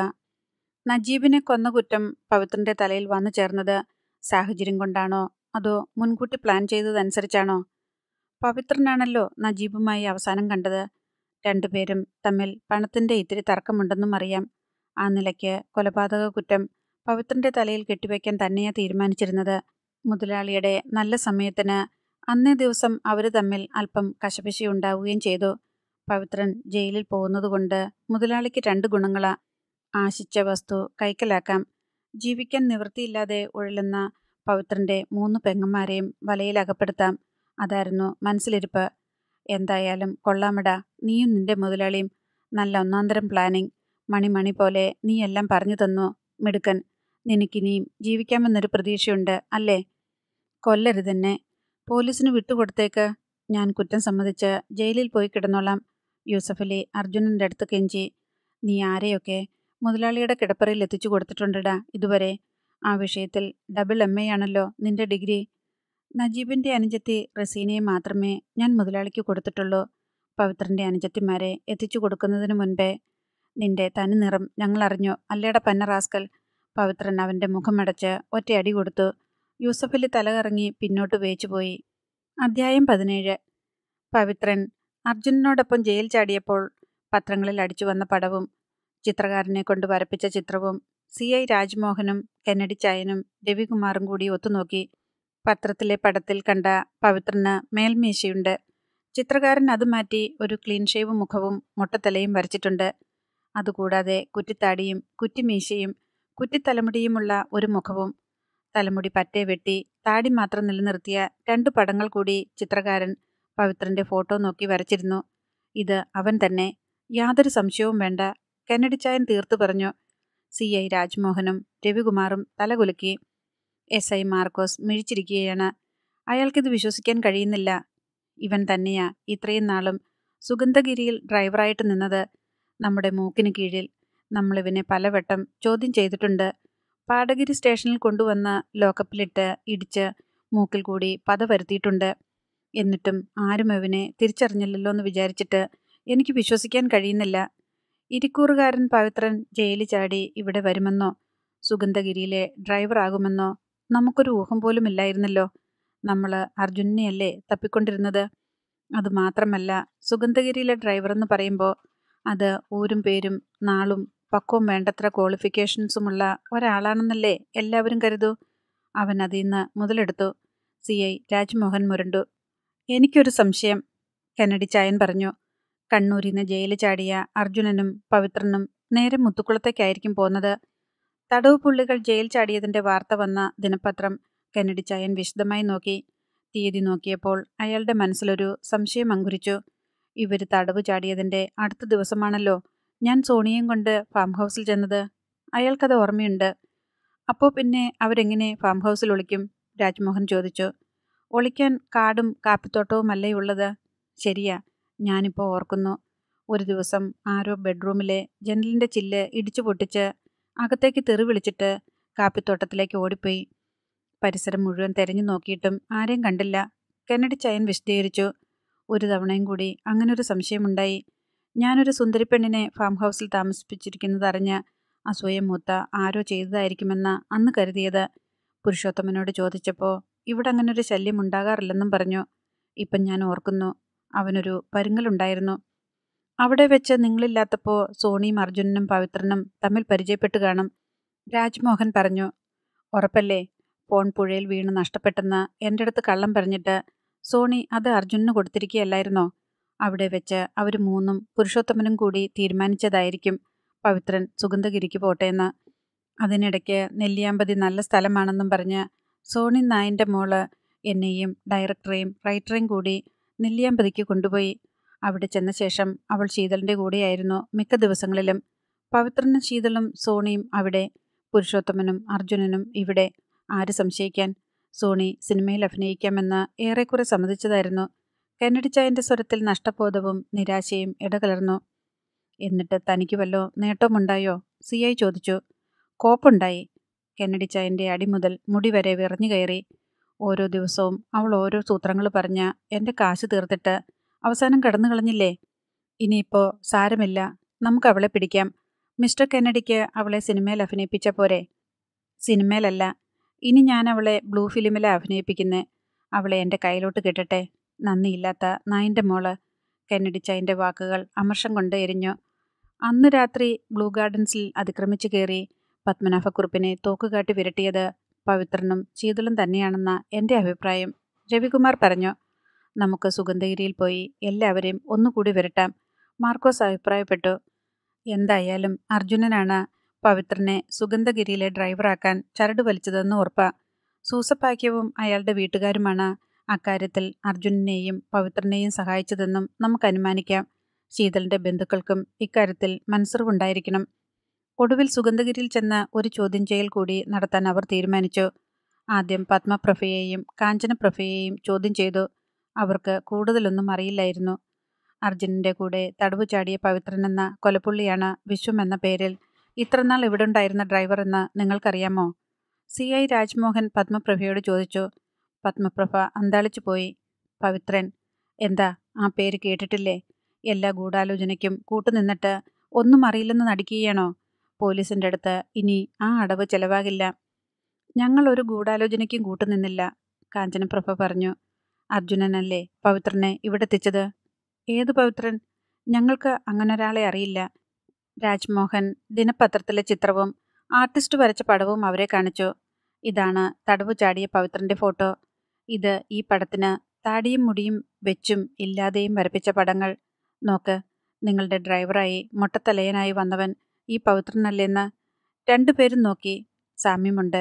നജീബിനെ കൊന്ന കുറ്റം പവിത്രന്റെ തലയിൽ വന്നു ചേർന്നത് സാഹചര്യം കൊണ്ടാണോ അതോ മുൻകൂട്ടി പ്ലാൻ ചെയ്തതനുസരിച്ചാണോ പവിത്രനാണല്ലോ നജീബുമായി അവസാനം കണ്ടത് രണ്ടുപേരും തമ്മിൽ പണത്തിന്റെ ഇത്തിരി തർക്കമുണ്ടെന്നും അറിയാം ആ നിലയ്ക്ക് കൊലപാതക കുറ്റം പവിത്രന്റെ തലയിൽ കെട്ടിവെക്കാൻ തന്നെയാ തീരുമാനിച്ചിരുന്നത് മുതലാളിയുടെ നല്ല സമയത്തിന് അന്നേ ദിവസം അവർ തമ്മിൽ അല്പം കശപിശി ഉണ്ടാവുകയും ചെയ്തു പവിത്രൻ ജയിലിൽ പോകുന്നതുകൊണ്ട് മുതലാളിക്ക് രണ്ട് ഗുണങ്ങളാ ആശിച്ച വസ്തു കൈക്കലാക്കാം ജീവിക്കാൻ നിവൃത്തിയില്ലാതെ ഉഴലുന്ന പവിത്രന്റെ മൂന്ന് പെങ്ങന്മാരെയും വലയിൽ അകപ്പെടുത്താം അതായിരുന്നു മനസ്സിലിരിപ്പ് എന്തായാലും കൊള്ളാമടാ നീയും നിന്റെ മുതലാളിയും നല്ല ഒന്നാന്തരം പ്ലാനിങ് മണിമണി പോലെ നീ എല്ലാം പറഞ്ഞു തന്നു മിടുക്കൻ നിനക്കിനിയും ജീവിക്കാമെന്നൊരു പ്രതീക്ഷയുണ്ട് അല്ലേ കൊല്ലരുതെന്നെ പോലീസിന് വിട്ടുകൊടുത്തേക്ക് ഞാൻ കുറ്റം സമ്മതിച്ച് ജയിലിൽ പോയി കിടന്നോളാം യൂസഫ് അലി അർജുനൻ്റെ അടുത്ത് കെഞ്ചി നീ ആരെയൊക്കെ മുതലാളിയുടെ കിടപ്പറയിൽ എത്തിച്ചു കൊടുത്തിട്ടുണ്ടടാ ഇതുവരെ ആ വിഷയത്തിൽ ഡബിൾ എം എ ആണല്ലോ നിന്റെ ഡിഗ്രി നജീബിൻ്റെ അനുജത്തി റസീനയെ മാത്രമേ ഞാൻ മുതലാളിക്ക് കൊടുത്തിട്ടുള്ളൂ പവിത്രൻ്റെ അനുജത്തിമാരെ എത്തിച്ചു കൊടുക്കുന്നതിന് മുൻപേ നിന്റെ തനി നിറം ഞങ്ങൾ അറിഞ്ഞു അല്ലേട പന്ന റാസ്കൽ പവിത്രൻ അവൻ്റെ മുഖമടച്ച് ഒറ്റയടി കൊടുത്തു യൂസഫ് അലി തലകറങ്ങി പിന്നോട്ട് വേച്ചുപോയി അധ്യായം പതിനേഴ് പവിത്രൻ അർജുനനോടൊപ്പം ജയിൽ ചാടിയപ്പോൾ പത്രങ്ങളിൽ അടിച്ചു വന്ന പടവും ചിത്രകാരനെ കൊണ്ട് വരപ്പിച്ച ചിത്രവും സി ഐ രാജ്മോഹനും കെന്നഡി ചായനും രവികുമാറും കൂടി ഒത്തുനോക്കി പത്രത്തിലെ പടത്തിൽ കണ്ട പവിത്രന് മേൽമീശയുണ്ട് ചിത്രകാരൻ അത് മാറ്റി ഒരു ക്ലീൻ ഷേവ് മുഖവും മുട്ടത്തലയും വരച്ചിട്ടുണ്ട് അതുകൂടാതെ കുറ്റിത്താടിയും കുറ്റിമീശയും കുറ്റിത്തലമുടിയുമുള്ള ഒരു മുഖവും തലമുടി പറ്റേ വെട്ടി താടി മാത്രം നിലനിർത്തിയ രണ്ടു പടങ്ങൾ കൂടി ചിത്രകാരൻ പവിത്രന്റെ ഫോട്ടോ നോക്കി വരച്ചിരുന്നു ഇത് അവൻ തന്നെ യാതൊരു സംശയവും വേണ്ട കെന്നഡി ചായൻ തീർത്തു പറഞ്ഞു സി ഐ രാജ്മോഹനും രവികുമാറും തലകുലുക്കി എസ് ഐ മാർക്കോസ് മിഴിച്ചിരിക്കുകയാണ് അയാൾക്കിത് വിശ്വസിക്കാൻ കഴിയുന്നില്ല ഇവൻ തന്നെയാ ഇത്രയും നാളും സുഗന്ധഗിരിയിൽ ഡ്രൈവറായിട്ട് നിന്നത് നമ്മുടെ മൂക്കിന് കീഴിൽ നമ്മളിവനെ പലവട്ടം ചോദ്യം ചെയ്തിട്ടുണ്ട് പാടഗിരി സ്റ്റേഷനിൽ കൊണ്ടുവന്ന് ലോക്കപ്പിലിട്ട് ഇടിച്ച് മൂക്കിൽ കൂടി പത വരുത്തിയിട്ടുണ്ട് എന്നിട്ടും ആരും അവനെ തിരിച്ചറിഞ്ഞില്ലല്ലോ എന്ന് വിചാരിച്ചിട്ട് എനിക്ക് വിശ്വസിക്കാൻ കഴിയുന്നില്ല ഇരിക്കൂറുകാരൻ പവിത്രൻ ജയിലിൽ ചാടി ഇവിടെ വരുമെന്നോ സുഗന്ധഗിരിയിലെ ഡ്രൈവറാകുമെന്നോ നമുക്കൊരു ഊഹം പോലും ഇല്ലായിരുന്നല്ലോ നമ്മൾ അർജുനനെയല്ലേ തപ്പിക്കൊണ്ടിരുന്നത് അതുമാത്രമല്ല സുഗന്ധഗിരിയിലെ ഡ്രൈവർ എന്ന് പറയുമ്പോൾ അത് ഊരും പേരും നാളും പക്വം വേണ്ടത്ര ക്വാളിഫിക്കേഷൻസുമുള്ള ഒരാളാണെന്നല്ലേ എല്ലാവരും കരുതൂ അവൻ അതിൽ നിന്ന് മുതലെടുത്തു സി ഐ രാജ്മോഹൻ മുരണ്ടു എനിക്കൊരു സംശയം കെന്നഡി ചായൻ പറഞ്ഞു കണ്ണൂരിൽ നിന്ന് ജയിലിൽ ചാടിയ അർജുനനും പവിത്രനും നേരെ മുത്തുക്കുളത്തേക്കായിരിക്കും പോന്നത് തടവ് പുള്ളികൾ ജയിൽ ചാടിയതിന്റെ വാർത്ത വന്ന ദിനപത്രം കെന്നഡി ചായൻ വിശദമായി നോക്കി തീയതി നോക്കിയപ്പോൾ അയാളുടെ മനസ്സിലൊരു സംശയം അങ്കുരിച്ചു ഇവർ തടവ് ചാടിയതിന്റെ അടുത്ത ദിവസമാണല്ലോ ഞാൻ സോണിയയും കൊണ്ട് ഫാം ഹൗസിൽ ചെന്നത് അയാൾക്കത് ഓർമ്മയുണ്ട് അപ്പോൾ പിന്നെ അവരെങ്ങനെ ഫാം ഹൗസിൽ ഒളിക്കും രാജ്മോഹൻ ചോദിച്ചു ഒളിക്കാൻ കാടും കാപ്പിത്തോട്ടവുമല്ലേ ഉള്ളത് ശരിയാ ഞാനിപ്പോൾ ഓർക്കുന്നു ഒരു ദിവസം ആരോ ബെഡ്റൂമിലെ ജനലിൻ്റെ ചില്ല് ഇടിച്ചു പൊട്ടിച്ച് അകത്തേക്ക് തെറി വിളിച്ചിട്ട് കാപ്പിത്തോട്ടത്തിലേക്ക് ഓടിപ്പോയി പരിസരം മുഴുവൻ തെരഞ്ഞു നോക്കിയിട്ടും ആരെയും കണ്ടില്ല കെന്നഡി ചയൻ വിശദീകരിച്ചു ഒരു തവണയും കൂടി അങ്ങനൊരു സംശയമുണ്ടായി ഞാനൊരു സുന്ദരി പെണ്ണിനെ ഫാം ഹൗസിൽ താമസിപ്പിച്ചിരിക്കുന്നതറിഞ്ഞ് അസൂയ മൂത്ത ആരോ ചെയ്തതായിരിക്കുമെന്ന് അന്ന് കരുതിയത് പുരുഷോത്തമനോട് ചോദിച്ചപ്പോൾ ഇവിടെ അങ്ങനെ ഒരു ശല്യം ഉണ്ടാകാറില്ലെന്നും പറഞ്ഞു ഇപ്പം ഞാൻ ഓർക്കുന്നു അവനൊരു പരുങ്ങലുണ്ടായിരുന്നു അവിടെ വെച്ച് നിങ്ങളില്ലാത്തപ്പോൾ സോണിയും അർജുനനും പവിത്രനും തമ്മിൽ പരിചയപ്പെട്ട് കാണും രാജ്മോഹൻ പറഞ്ഞു ഉറപ്പല്ലേ ഫോൺ പുഴയിൽ വീണ് നഷ്ടപ്പെട്ടെന്ന് എൻ്റെ അടുത്ത് കള്ളം പറഞ്ഞിട്ട് സോണി അത് അർജുനന് കൊടുത്തിരിക്കുകയല്ലായിരുന്നോ അവിടെ വെച്ച് അവർ മൂന്നും പുരുഷോത്തമനും കൂടി തീരുമാനിച്ചതായിരിക്കും പവിത്രൻ സുഗന്ധഗിരിക്ക് പോട്ടെന്ന് അതിനിടയ്ക്ക് നെല്ലിയാമ്പതി നല്ല സ്ഥലമാണെന്നും പറഞ്ഞ് സോണി നായൻ്റെ മോള് എന്നെയും ഡയറക്ടറെയും റൈറ്ററെയും കൂടി നെല്ലിയാമ്പതിക്ക് കൊണ്ടുപോയി അവിടെ ചെന്ന ശേഷം അവൾ ശീതളിൻ്റെ കൂടെയായിരുന്നു മിക്ക ദിവസങ്ങളിലും പവിത്രനും ശീതളും സോണിയും അവിടെ പുരുഷോത്തമനും അർജുനനും ഇവിടെ ആര് സംശയിക്കാൻ സോണി സിനിമയിൽ അഭിനയിക്കാമെന്ന് ഏറെക്കുറെ സമ്മതിച്ചതായിരുന്നു കെന്നഡിച്ചായൻ്റെ സ്വരത്തിൽ നഷ്ടബോധവും നിരാശയും ഇടകലർന്നു എന്നിട്ട് തനിക്ക് വല്ലോ നേട്ടമുണ്ടായോ സി ഐ ചോദിച്ചു കോപ്പുണ്ടായി കെന്നഡിച്ചായൻ്റെ അടി മുതൽ മുടി വരെ വിറഞ്ഞു കയറി ഓരോ ദിവസവും അവൾ ഓരോ സൂത്രങ്ങൾ പറഞ്ഞ് എൻ്റെ കാശ് തീർത്തിട്ട് അവസാനം കടന്നു കളഞ്ഞില്ലേ ഇനിയിപ്പോൾ സാരമില്ല നമുക്ക് അവളെ പിടിക്കാം മിസ്റ്റർ കെന്നഡിക്ക് അവളെ സിനിമയിൽ അഭിനയിപ്പിച്ച പോരെ സിനിമയിലല്ല ഇനി ഞാൻ അവളെ ബ്ലൂ ഫിലിമിലെ അഭിനയിപ്പിക്കുന്നേ അവളെ എൻ്റെ കയ്യിലോട്ട് കിട്ടട്ടെ നന്ദിയില്ലാത്ത നായിൻ്റെ മോള് കെന്നഡിച്ചതിൻ്റെ വാക്കുകൾ അമർഷം കൊണ്ട് എരിഞ്ഞു അന്ന് രാത്രി ബ്ലൂ ഗാർഡൻസിൽ അതിക്രമിച്ചു കയറി പത്മനാഭക്കുറുപ്പിനെ തോക്കുകാട്ടി വിരട്ടിയത് പവിത്രനും ശീതളും തന്നെയാണെന്ന എൻ്റെ അഭിപ്രായം രവികുമാർ പറഞ്ഞു നമുക്ക് സുഗന്ധഗിരിയിൽ പോയി എല്ലാവരെയും ഒന്നുകൂടി വിരട്ടാം മാർക്കോസ് അഭിപ്രായപ്പെട്ടു എന്തായാലും അർജുനനാണ് പവിത്രനെ സുഗന്ധഗിരിയിലെ ഡ്രൈവറാക്കാൻ ചരട് വലിച്ചതെന്ന് ഉറപ്പാ സൂസപ്പാക്യവും അയാളുടെ വീട്ടുകാരുമാണ് അക്കാര്യത്തിൽ അർജുനനെയും പവിത്രനെയും സഹായിച്ചതെന്നും നമുക്ക് അനുമാനിക്കാം ശീതളിന്റെ ബന്ധുക്കൾക്കും ഇക്കാര്യത്തിൽ മനസ്സറിവുണ്ടായിരിക്കണം ഒടുവിൽ സുഗന്ധഗിരിയിൽ ചെന്ന ഒരു ചോദ്യം ചെയ്യൽ കൂടി നടത്താൻ അവർ തീരുമാനിച്ചു ആദ്യം പത്മപ്രഭയെയും കാഞ്ചനപ്രഭയെയും ചോദ്യം ചെയ്തു അവർക്ക് കൂടുതലൊന്നും അറിയില്ലായിരുന്നു അർജുനന്റെ കൂടെ തടവു ചാടിയ പവിത്രനെന്ന കൊലപ്പുള്ളിയാണ് വിശ്വം എന്ന പേരിൽ ഇത്രനാൾ ഇവിടെ ഉണ്ടായിരുന്ന ഡ്രൈവർ എന്ന് നിങ്ങൾക്കറിയാമോ സി ഐ രാജ്മോഹൻ പത്മപ്രഭയോട് ചോദിച്ചു പത്മപ്രഭ അന്താളിച്ചു പോയി പവിത്രൻ എന്താ ആ പേര് കേട്ടിട്ടില്ലേ എല്ലാ ഗൂഢാലോചനയ്ക്കും കൂട്ടുനിന്നിട്ട് ഒന്നും അറിയില്ലെന്ന് നടിക്കുകയാണോ പോലീസിൻ്റെ അടുത്ത് ഇനി ആ അടവ് ചെലവാകില്ല ഞങ്ങൾ ഒരു ഗൂഢാലോചനയ്ക്കും കൂട്ടുനിന്നില്ല കാഞ്ചനപ്രഭ പറഞ്ഞു അർജുനനല്ലേ പവിത്രനെ ഇവിടെ എത്തിച്ചത് ഏത് പവിത്രൻ ഞങ്ങൾക്ക് അങ്ങനൊരാളെ അറിയില്ല രാജ്മോഹൻ ദിനപത്രത്തിലെ ചിത്രവും ആർട്ടിസ്റ്റ് വരച്ച പടവും അവരെ കാണിച്ചു ഇതാണ് തടവു ചാടിയ പവിത്രന്റെ ഫോട്ടോ ഇത് ഈ പടത്തിന് താടിയും മുടിയും വെച്ചും ഇല്ലാതെയും വരപ്പിച്ച പടങ്ങൾ നോക്ക് നിങ്ങളുടെ ഡ്രൈവറായി മൊട്ടത്തലയനായി വന്നവൻ ഈ പവിത്രനല്ലെന്ന് രണ്ടുപേരും നോക്കി സാമ്യമുണ്ട്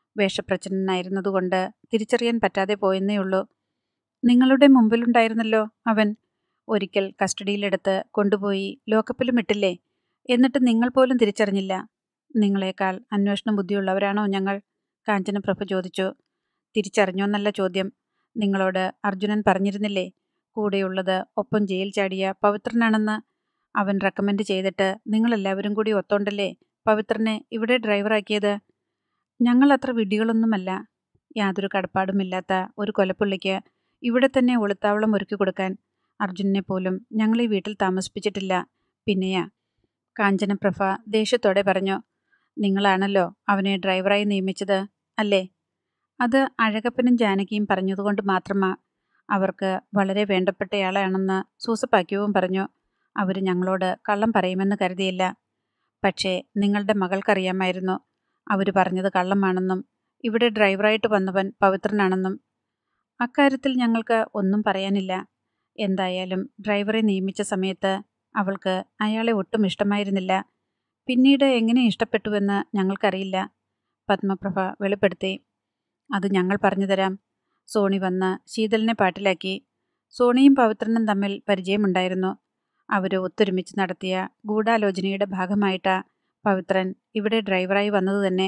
വേഷപ്രച്ഛന്നനായിരുന്നതുകൊണ്ട് തിരിച്ചറിയാൻ പറ്റാതെ പോയെന്നേ ഉള്ളൂ നിങ്ങളുടെ മുമ്പിലുണ്ടായിരുന്നല്ലോ അവൻ ഒരിക്കൽ കസ്റ്റഡിയിലെടുത്ത് കൊണ്ടുപോയി ലോക്കപ്പിലും ഇട്ടില്ലേ എന്നിട്ട് നിങ്ങൾ പോലും തിരിച്ചറിഞ്ഞില്ല നിങ്ങളെക്കാൾ അന്വേഷണ ബുദ്ധിയുള്ളവരാണോ ഞങ്ങൾ കാഞ്ചനപ്രഭ ചോദിച്ചു തിരിച്ചറിഞ്ഞോന്നല്ല ചോദ്യം നിങ്ങളോട് അർജുനൻ പറഞ്ഞിരുന്നില്ലേ കൂടെയുള്ളത് ഒപ്പം ജയിൽ ചാടിയ പവിത്രനാണെന്ന് അവൻ റെക്കമെൻഡ് ചെയ്തിട്ട് നിങ്ങളെല്ലാവരും കൂടി ഒത്തോണ്ടല്ലേ പവിത്രനെ ഇവിടെ ഡ്രൈവറാക്കിയത് ഞങ്ങൾ അത്ര വിഡികളൊന്നുമല്ല യാതൊരു കടപ്പാടുമില്ലാത്ത ഒരു കൊലപ്പുള്ളിക്ക് ഇവിടെ തന്നെ ഒളിത്താവളം ഒരുക്കി കൊടുക്കാൻ അർജുനനെ പോലും ഞങ്ങൾ ഈ വീട്ടിൽ താമസിപ്പിച്ചിട്ടില്ല പിന്നെയാ കാഞ്ചനപ്രഭ ദേഷ്യത്തോടെ പറഞ്ഞു നിങ്ങളാണല്ലോ അവനെ ഡ്രൈവറായി നിയമിച്ചത് അല്ലേ അത് അഴകപ്പനും ജാനകിയും പറഞ്ഞതുകൊണ്ട് മാത്രമാ അവർക്ക് വളരെ വേണ്ടപ്പെട്ടയാളാണെന്ന് സൂസപ്പാക്യവും പറഞ്ഞു അവർ ഞങ്ങളോട് കള്ളം പറയുമെന്ന് കരുതിയില്ല പക്ഷേ നിങ്ങളുടെ മകൾക്കറിയാമായിരുന്നു അവർ പറഞ്ഞത് കള്ളമാണെന്നും ഇവിടെ ഡ്രൈവറായിട്ട് വന്നവൻ പവിത്രനാണെന്നും അക്കാര്യത്തിൽ ഞങ്ങൾക്ക് ഒന്നും പറയാനില്ല എന്തായാലും ഡ്രൈവറെ നിയമിച്ച സമയത്ത് അവൾക്ക് അയാളെ ഒട്ടും ഇഷ്ടമായിരുന്നില്ല പിന്നീട് എങ്ങനെ ഇഷ്ടപ്പെട്ടുവെന്ന് ഞങ്ങൾക്കറിയില്ല പത്മപ്രഭ വെളിപ്പെടുത്തി അത് ഞങ്ങൾ പറഞ്ഞു തരാം സോണി വന്ന് ശീതളിനെ പാട്ടിലാക്കി സോണിയും പവിത്രനും തമ്മിൽ പരിചയമുണ്ടായിരുന്നു അവർ ഒത്തൊരുമിച്ച് നടത്തിയ ഗൂഢാലോചനയുടെ ഭാഗമായിട്ടാ പവിത്രൻ ഇവിടെ ഡ്രൈവറായി വന്നത് തന്നെ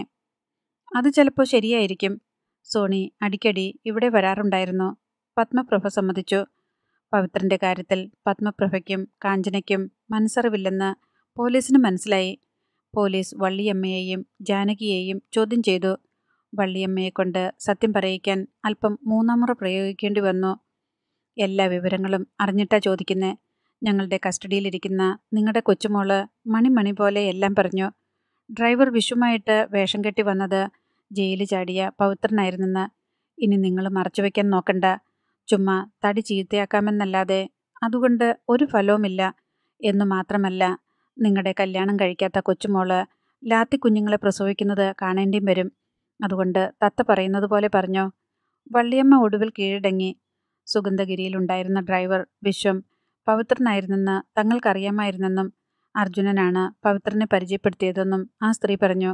അത് ചിലപ്പോൾ ശരിയായിരിക്കും സോണി അടിക്കടി ഇവിടെ വരാറുണ്ടായിരുന്നു പത്മപ്രഭ സമ്മതിച്ചു പവിത്രന്റെ കാര്യത്തിൽ പത്മപ്രഭയ്ക്കും കാഞ്ചനയ്ക്കും മനസ്സറിവില്ലെന്ന് പോലീസിന് മനസ്സിലായി പോലീസ് വള്ളിയമ്മയെയും ജാനകിയെയും ചോദ്യം ചെയ്തു വള്ളിയമ്മയെ കൊണ്ട് സത്യം പറയിക്കാൻ അല്പം മൂന്നാമുറ പ്രയോഗിക്കേണ്ടി വന്നു എല്ലാ വിവരങ്ങളും അറിഞ്ഞിട്ടാ ചോദിക്കുന്നേ ഞങ്ങളുടെ കസ്റ്റഡിയിലിരിക്കുന്ന നിങ്ങളുടെ കൊച്ചുമോള് മണിമണി പോലെ എല്ലാം പറഞ്ഞു ഡ്രൈവർ വിഷുമായിട്ട് വേഷം കെട്ടി വന്നത് ജയിലിൽ ചാടിയ പവിത്രനായിരുന്നെന്ന് ഇനി നിങ്ങൾ മറച്ചുവെക്കാൻ നോക്കണ്ട ചുമ്മാ തടി ചീത്തയാക്കാമെന്നല്ലാതെ അതുകൊണ്ട് ഒരു ഫലവുമില്ല എന്നു മാത്രമല്ല നിങ്ങളുടെ കല്യാണം കഴിക്കാത്ത കൊച്ചുമോള് ലാത്തി കുഞ്ഞുങ്ങളെ പ്രസവിക്കുന്നത് കാണേണ്ടിയും വരും അതുകൊണ്ട് തത്ത പറയുന്നത് പോലെ പറഞ്ഞു വള്ളിയമ്മ ഒടുവിൽ കീഴടങ്ങി സുഗന്ധഗിരിയിലുണ്ടായിരുന്ന ഡ്രൈവർ വിശ്വം പവിത്രനായിരുന്നെന്ന് തങ്ങൾക്കറിയാമായിരുന്നെന്നും അർജുനനാണ് പവിത്രനെ പരിചയപ്പെടുത്തിയതെന്നും ആ സ്ത്രീ പറഞ്ഞു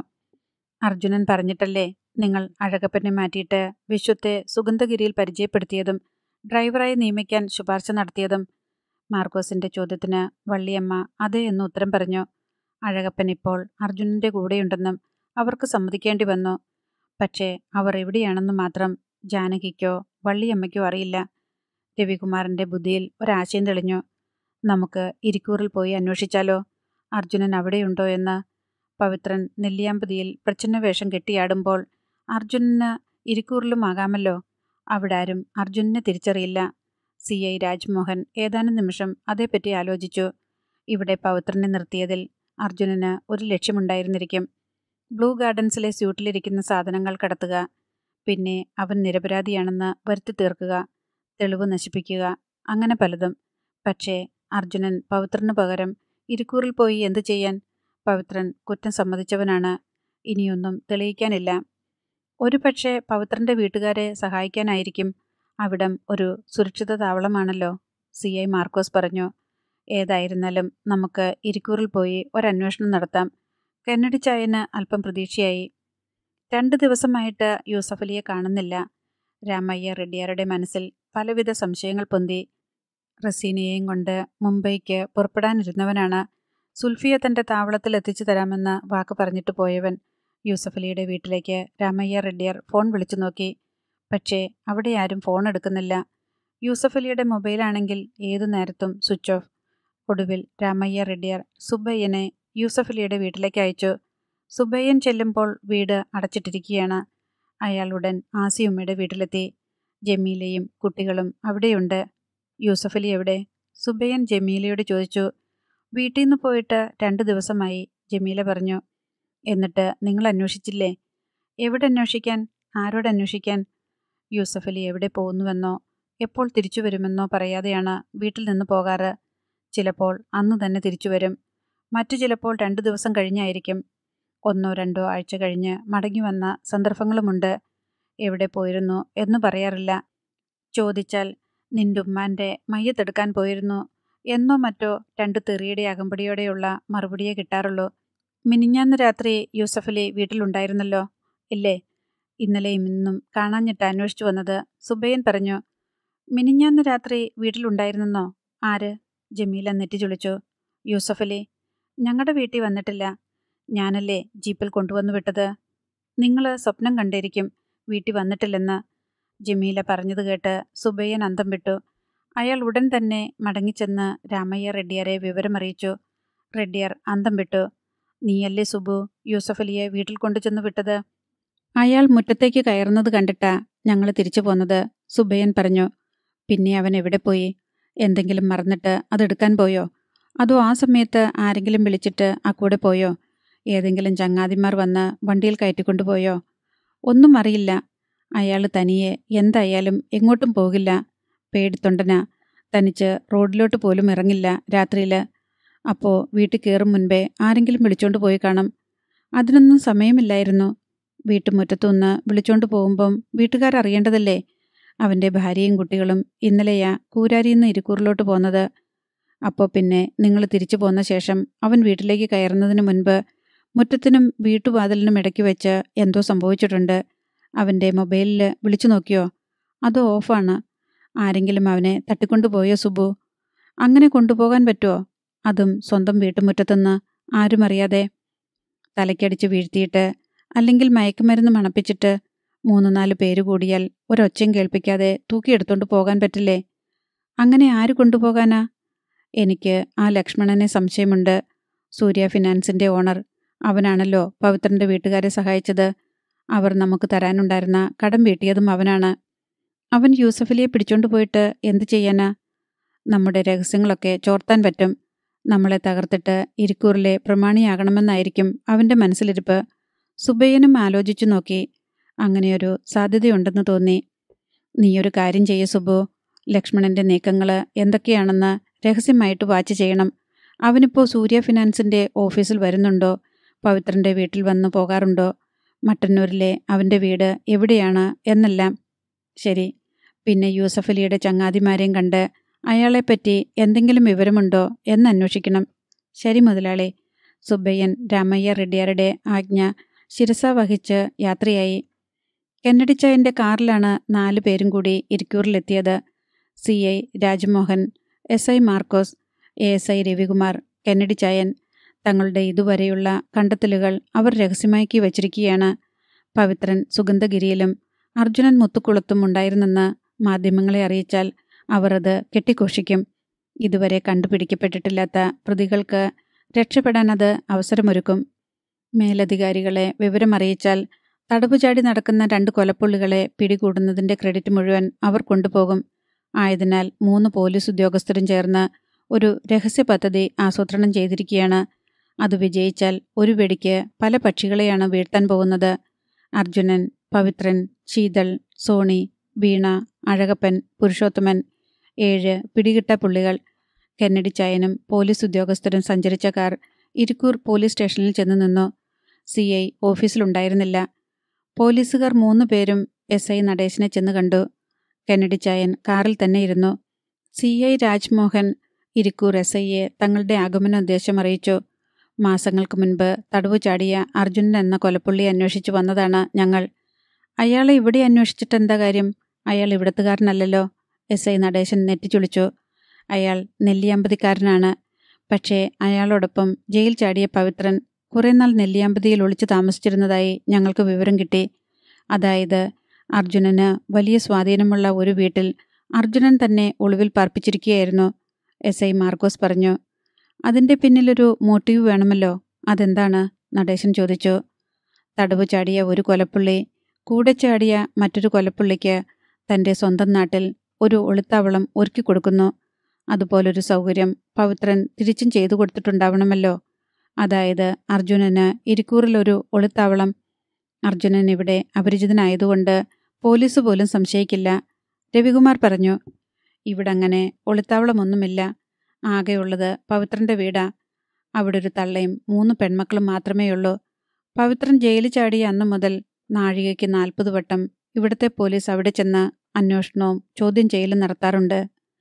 അർജുനൻ പറഞ്ഞിട്ടല്ലേ നിങ്ങൾ അഴകപ്പനെ മാറ്റിയിട്ട് വിശ്വത്തെ സുഗന്ധഗിരിയിൽ പരിചയപ്പെടുത്തിയതും ഡ്രൈവറായി നിയമിക്കാൻ ശുപാർശ നടത്തിയതും മാർക്കോസിന്റെ ചോദ്യത്തിന് വള്ളിയമ്മ അതെ എന്ന് ഉത്തരം പറഞ്ഞു അഴകപ്പൻ ഇപ്പോൾ അർജുനന്റെ കൂടെയുണ്ടെന്നും അവർക്ക് സമ്മതിക്കേണ്ടി വന്നു പക്ഷേ അവർ എവിടെയാണെന്ന് മാത്രം ജാനകിക്കോ വള്ളിയമ്മയ്ക്കോ അറിയില്ല രവികുമാറിന്റെ ബുദ്ധിയിൽ ഒരാശയം തെളിഞ്ഞു നമുക്ക് ഇരിക്കൂറിൽ പോയി അന്വേഷിച്ചാലോ അർജുനൻ അവിടെയുണ്ടോ എന്ന് പവിത്രൻ നെല്ലിയാമ്പതിയിൽ പ്രച്ഛന്ന വേഷം കെട്ടിയാടുമ്പോൾ അർജുനന് ഇരിക്കൂറിലും ആകാമല്ലോ അവിടെ ആരും അർജുനനെ തിരിച്ചറിയില്ല സി ഐ രാജ്മോഹൻ ഏതാനും നിമിഷം അതേപ്പറ്റി ആലോചിച്ചു ഇവിടെ പവിത്രനെ നിർത്തിയതിൽ അർജുനന് ഒരു ലക്ഷ്യമുണ്ടായിരുന്നിരിക്കും ബ്ലൂ ഗാർഡൻസിലെ സ്യൂട്ടിലിരിക്കുന്ന സാധനങ്ങൾ കടത്തുക പിന്നെ അവൻ നിരപരാധിയാണെന്ന് വരുത്തി തീർക്കുക തെളിവ് നശിപ്പിക്കുക അങ്ങനെ പലതും പക്ഷേ അർജുനൻ പവിത്രന് പകരം ഇരിക്കൂറിൽ പോയി എന്തു ചെയ്യാൻ പവിത്രൻ കുറ്റം സമ്മതിച്ചവനാണ് ഇനിയൊന്നും തെളിയിക്കാനില്ല ഒരു പക്ഷേ പവിത്രന്റെ വീട്ടുകാരെ സഹായിക്കാനായിരിക്കും അവിടം ഒരു സുരക്ഷിത താവളമാണല്ലോ സി ഐ മാർക്കോസ് പറഞ്ഞു ഏതായിരുന്നാലും നമുക്ക് ഇരിക്കൂറിൽ പോയി ഒരന്വേഷണം നടത്താം കെന്നഡി ചായന് അല്പം പ്രതീക്ഷയായി രണ്ട് ദിവസമായിട്ട് യൂസഫലിയെ കാണുന്നില്ല രാമയ്യ റെഡ്ഡിയാരുടെ മനസ്സിൽ പലവിധ സംശയങ്ങൾ പൊന്തി റസീനയെയും കൊണ്ട് മുംബൈക്ക് പുറപ്പെടാനിരുന്നവനാണ് സുൽഫിയെ തന്റെ താവളത്തിൽ എത്തിച്ചു തരാമെന്ന് വാക്ക് പറഞ്ഞിട്ട് പോയവൻ യൂസഫലിയുടെ വീട്ടിലേക്ക് രാമയ്യ റെഡ്ഡിയാർ ഫോൺ വിളിച്ചു നോക്കി പക്ഷേ അവിടെ ആരും ഫോൺ എടുക്കുന്നില്ല യൂസഫലിയുടെ മൊബൈലാണെങ്കിൽ ഏതു നേരത്തും സ്വിച്ച് ഓഫ് ഒടുവിൽ രാമയ്യ റെഡ്ഡിയാർ സുബയ്യനെ യൂസഫലിയുടെ വീട്ടിലേക്ക് അയച്ചു സുബയ്യൻ ചെല്ലുമ്പോൾ വീട് അടച്ചിട്ടിരിക്കുകയാണ് അയാൾ ഉടൻ ആസിയുമ്മയുടെ വീട്ടിലെത്തി ജമീലയും കുട്ടികളും അവിടെയുണ്ട് യൂസഫലി എവിടെ സുബയ്യൻ ജമീലയോട് ചോദിച്ചു വീട്ടിൽ നിന്ന് പോയിട്ട് രണ്ടു ദിവസമായി ജമീല പറഞ്ഞു എന്നിട്ട് നിങ്ങൾ അന്വേഷിച്ചില്ലേ എവിടെ അന്വേഷിക്കാൻ ആരോട് അന്വേഷിക്കാൻ യൂസഫലി എവിടെ പോകുന്നുവെന്നോ എപ്പോൾ തിരിച്ചു വരുമെന്നോ പറയാതെയാണ് വീട്ടിൽ നിന്ന് പോകാറ് ചിലപ്പോൾ അന്ന് തന്നെ തിരിച്ചു വരും മറ്റു ചിലപ്പോൾ രണ്ടു ദിവസം കഴിഞ്ഞായിരിക്കും ഒന്നോ രണ്ടോ ആഴ്ച കഴിഞ്ഞ് മടങ്ങി വന്ന സന്ദർഭങ്ങളുമുണ്ട് എവിടെ പോയിരുന്നു എന്ന് പറയാറില്ല ചോദിച്ചാൽ നിന്റുമ്മാൻ്റെ മയ്യത്തെടുക്കാൻ പോയിരുന്നു എന്നോ മറ്റോ രണ്ട് തെറിയുടെ അകമ്പടിയോടെയുള്ള മറുപടിയേ കിട്ടാറുള്ളൂ മിനിഞ്ഞാന്ന് രാത്രി യൂസഫലി വീട്ടിലുണ്ടായിരുന്നല്ലോ ഇല്ലേ ഇന്നലെയും ഇന്നും കാണാഞ്ഞിട്ട് അന്വേഷിച്ചു വന്നത് സുബയ്യൻ പറഞ്ഞു മിനിഞ്ഞാന്ന് രാത്രി വീട്ടിലുണ്ടായിരുന്നെന്നോ ആര് ജമീല നെറ്റിച്ചുളിച്ചു യൂസഫലി ഞങ്ങളുടെ വീട്ടിൽ വന്നിട്ടില്ല ഞാനല്ലേ ജീപ്പിൽ കൊണ്ടുവന്നു വിട്ടത് നിങ്ങൾ സ്വപ്നം കണ്ടിരിക്കും വീട്ടിൽ വന്നിട്ടില്ലെന്ന് ജമീല പറഞ്ഞത് കേട്ട് സുബയ്യൻ അന്തം വിട്ടു അയാൾ ഉടൻ തന്നെ മടങ്ങിച്ചെന്ന് രാമയ്യ റെഡ്ഡിയാരെ വിവരമറിയിച്ചു റെഡ്ഡിയാർ അന്തം വിട്ടു നീയല്ലേ സുബു യൂസഫലിയെ വീട്ടിൽ കൊണ്ടുചെന്ന് വിട്ടത് അയാൾ മുറ്റത്തേക്ക് കയറുന്നത് കണ്ടിട്ടാ ഞങ്ങൾ തിരിച്ചു പോന്നത് സുബയ്യൻ പറഞ്ഞു പിന്നെ അവൻ എവിടെ പോയി എന്തെങ്കിലും മറന്നിട്ട് അതെടുക്കാൻ പോയോ അതോ ആ സമയത്ത് ആരെങ്കിലും വിളിച്ചിട്ട് ആ കൂടെ പോയോ ഏതെങ്കിലും ചങ്ങാതിമാർ വന്ന് വണ്ടിയിൽ കയറ്റിക്കൊണ്ടുപോയോ ഒന്നും അറിയില്ല അയാൾ തനിയെ എന്തായാലും എങ്ങോട്ടും പോകില്ല പേടിത്തൊണ്ടനാ തനിച്ച് റോഡിലോട്ട് പോലും ഇറങ്ങില്ല രാത്രിയിൽ അപ്പോൾ വീട്ടിൽ കയറും മുൻപേ ആരെങ്കിലും വിളിച്ചോണ്ട് പോയി കാണും അതിനൊന്നും സമയമില്ലായിരുന്നു വീട്ടുമുറ്റത്തുനിന്ന് വിളിച്ചോണ്ട് പോകുമ്പം വീട്ടുകാരറിയേണ്ടതല്ലേ അവൻ്റെ ഭാര്യയും കുട്ടികളും ഇന്നലെയാ കൂരാരിയിൽ നിന്ന് ഇരിക്കൂറിലോട്ട് പോന്നത് അപ്പോൾ പിന്നെ നിങ്ങൾ തിരിച്ചു പോന്ന ശേഷം അവൻ വീട്ടിലേക്ക് കയറുന്നതിന് മുൻപ് മുറ്റത്തിനും വീട്ടുവാതിലിനും ഇടയ്ക്ക് വെച്ച് എന്തോ സംഭവിച്ചിട്ടുണ്ട് അവൻ്റെ മൊബൈലിൽ വിളിച്ചു നോക്കിയോ അതോ ഓഫാണ് ആരെങ്കിലും അവനെ തട്ടിക്കൊണ്ടുപോയോ സുബു അങ്ങനെ കൊണ്ടുപോകാൻ പറ്റുമോ അതും സ്വന്തം വീട്ടുമുറ്റത്തുനിന്ന് ആരും അറിയാതെ തലയ്ക്കടിച്ച് വീഴ്ത്തിയിട്ട് അല്ലെങ്കിൽ മയക്കുമരുന്ന് മണപ്പിച്ചിട്ട് മൂന്ന് നാല് പേര് കൂടിയാൽ ഒരൊച്ചയും കേൾപ്പിക്കാതെ തൂക്കിയെടുത്തോണ്ട് പോകാൻ പറ്റില്ലേ അങ്ങനെ ആര് കൊണ്ടുപോകാനാ എനിക്ക് ആ ലക്ഷ്മണനെ സംശയമുണ്ട് സൂര്യ ഫിനാൻസിന്റെ ഓണർ അവനാണല്ലോ പവിത്രന്റെ വീട്ടുകാരെ സഹായിച്ചത് അവർ നമുക്ക് തരാനുണ്ടായിരുന്ന കടം വീട്ടിയതും അവനാണ് അവൻ യൂസഫലിയെ പിടിച്ചോണ്ട് പോയിട്ട് എന്ത് ചെയ്യാനാ നമ്മുടെ രഹസ്യങ്ങളൊക്കെ ചോർത്താൻ പറ്റും നമ്മളെ തകർത്തിട്ട് ഇരിക്കൂറിലെ പ്രമാണിയാകണമെന്നായിരിക്കും അവൻ്റെ മനസ്സിലിരിപ്പ് സുബയ്യനും ആലോചിച്ചു നോക്കി അങ്ങനെയൊരു സാധ്യതയുണ്ടെന്ന് തോന്നി നീയൊരു കാര്യം ചെയ്യ സുബു ലക്ഷ്മണന്റെ നീക്കങ്ങൾ എന്തൊക്കെയാണെന്ന് രഹസ്യമായിട്ട് വാച്ച് ചെയ്യണം അവനിപ്പോൾ സൂര്യ ഫിനാൻസിന്റെ ഓഫീസിൽ വരുന്നുണ്ടോ പവിത്രന്റെ വീട്ടിൽ വന്നു പോകാറുണ്ടോ മട്ടന്നൂരിലെ അവന്റെ വീട് എവിടെയാണ് എന്നെല്ലാം ശരി പിന്നെ യൂസഫ് അലിയുടെ ചങ്ങാതിമാരെയും കണ്ട് അയാളെപ്പറ്റി എന്തെങ്കിലും വിവരമുണ്ടോ എന്ന് അന്വേഷിക്കണം ശരി മുതലാളി സുബ്ബയ്യൻ രാമയ്യ റെഡ്ഡിയാരുടെ ആജ്ഞ ശിരസ വഹിച്ച് യാത്രയായി കെന്നഡിച്ചായന്റെ കാറിലാണ് നാലു പേരും കൂടി ഇരിക്കൂറിലെത്തിയത് C I Rajmohan S I Markose A S I Ravikumar Kennedy Chayan തങ്ങളുടെ ഇതുവരെയുള്ള കണ്ടെത്തലുകൾ അവർ രഹസ്യമാക്കി വച്ചിരിക്കുകയാണ് പവിത്രൻ സുഗന്ധഗിരിയിലും അർജുനൻ മുത്തുക്കുളത്തും ഉണ്ടായിരുന്നെന്ന് മാധ്യമങ്ങളെ അറിയിച്ചാൽ അവർ അത് കെട്ടിഘോഷിക്കും ഇതുവരെ കണ്ടുപിടിക്കപ്പെട്ടിട്ടില്ലാത്ത പ്രതികൾക്ക് രക്ഷപ്പെടാൻ അത് അവസരമൊരുക്കും മേലധികാരികളെ വിവരമറിയിച്ചാൽ തടവുചാടി നടക്കുന്ന രണ്ട് കൊലപ്പുള്ളികളെ പിടികൂടുന്നതിന്റെ ക്രെഡിറ്റ് മുഴുവൻ അവർ കൊണ്ടുപോകും ആയതിനാൽ മൂന്ന് പോലീസ് ഉദ്യോഗസ്ഥരും ചേർന്ന് ഒരു രഹസ്യ പദ്ധതി ആസൂത്രണം ചെയ്തിരിക്കുകയാണ് അത് വിജയിച്ചാൽ ഒരു വെടിക്ക് പല പക്ഷികളെയാണ് വീഴ്ത്താൻ പോകുന്നത് അർജുനൻ പവിത്രൻ ശീതൾ സോണി വീണ അഴകപ്പൻ പുരുഷോത്തമൻ ഏഴ് പിടികിട്ട പുള്ളികൾ കെന്നഡി ചായനും പോലീസ് ഉദ്യോഗസ്ഥരും സഞ്ചരിച്ച കാർ ഇരിക്കൂർ പോലീസ് സ്റ്റേഷനിൽ ചെന്ന് നിന്നു സി ഐ ഓഫീസിലുണ്ടായിരുന്നില്ല പോലീസുകാർ മൂന്ന് പേരും എസ് ഐ നടേശനെ ചെന്ന് കണ്ടു കെന്നഡി ചായൻ കാറിൽ തന്നെ ഇരുന്നു C I Rajmohan Irikkur S ഐയെ തങ്ങളുടെ ആഗമനോദ്ദേശം അറിയിച്ചു മാസങ്ങൾക്ക് മുൻപ് തടവു ചാടിയ അർജുനൻ എന്ന കൊലപ്പുള്ളി അന്വേഷിച്ചു വന്നതാണ് ഞങ്ങൾ അയാളെ ഇവിടെ അന്വേഷിച്ചിട്ട് എന്താ കാര്യം അയാൾ ഇവിടത്തുകാരനല്ലല്ലോ എസ് ഐ നടേശൻ നെറ്റിച്ചുളിച്ചു അയാൾ നെല്ലിയാമ്പതിക്കാരനാണ് പക്ഷേ അയാളോടൊപ്പം ജയിൽ ചാടിയ പവിത്രൻ കുറേ നാൾ നെല്ലിയാമ്പതിയിൽ ഒളിച്ചു താമസിച്ചിരുന്നതായി ഞങ്ങൾക്ക് വിവരം കിട്ടി അതായത് അർജുനന് വലിയ സ്വാധീനമുള്ള ഒരു വീട്ടിൽ അർജുനൻ തന്നെ ഒളിവിൽ പാർപ്പിച്ചിരിക്കുകയായിരുന്നു എസ് ഐ മാർക്കോസ് പറഞ്ഞു അതിൻ്റെ പിന്നിലൊരു മോട്ടീവ് വേണമല്ലോ അതെന്താണ് നടേശൻ ചോദിച്ചു തടവ് ചാടിയ ഒരു കൊലപ്പുള്ളി കൂടെ ചാടിയ മറ്റൊരു കൊലപ്പുള്ളിക്ക് തൻ്റെ സ്വന്തം നാട്ടിൽ ഒരു ഒളിത്താവളം ഒരുക്കി കൊടുക്കുന്നു അതുപോലൊരു സൗകര്യം പവിത്രൻ തിരിച്ചും ചെയ്തു കൊടുത്തിട്ടുണ്ടാവണമല്ലോ അതായത് അർജുനന് ഇരിക്കൂറിലൊരു ഒളിത്താവളം അർജുനൻ ഇവിടെ അപരിചിതനായതുകൊണ്ട് പോലീസ് പോലും സംശയിക്കില്ല രവികുമാർ പറഞ്ഞു ഇവിടെ അങ്ങനെ ഒളിത്താവളമൊന്നുമില്ല ആകെയുള്ളത് പവിത്രന്റെ വീടാ അവിടെ ഒരു തള്ളയും മൂന്ന് പെൺമക്കളും മാത്രമേയുള്ളൂ പവിത്രൻ ജയിലിൽ ചാടിയ അന്നു മുതൽ നാഴികയ്ക്ക് നാൽപ്പത് വട്ടം ഇവിടുത്തെ പോലീസ് അവിടെ ചെന്ന് അന്വേഷണവും ചോദ്യം ചെയ്യലും നടത്താറുണ്ട്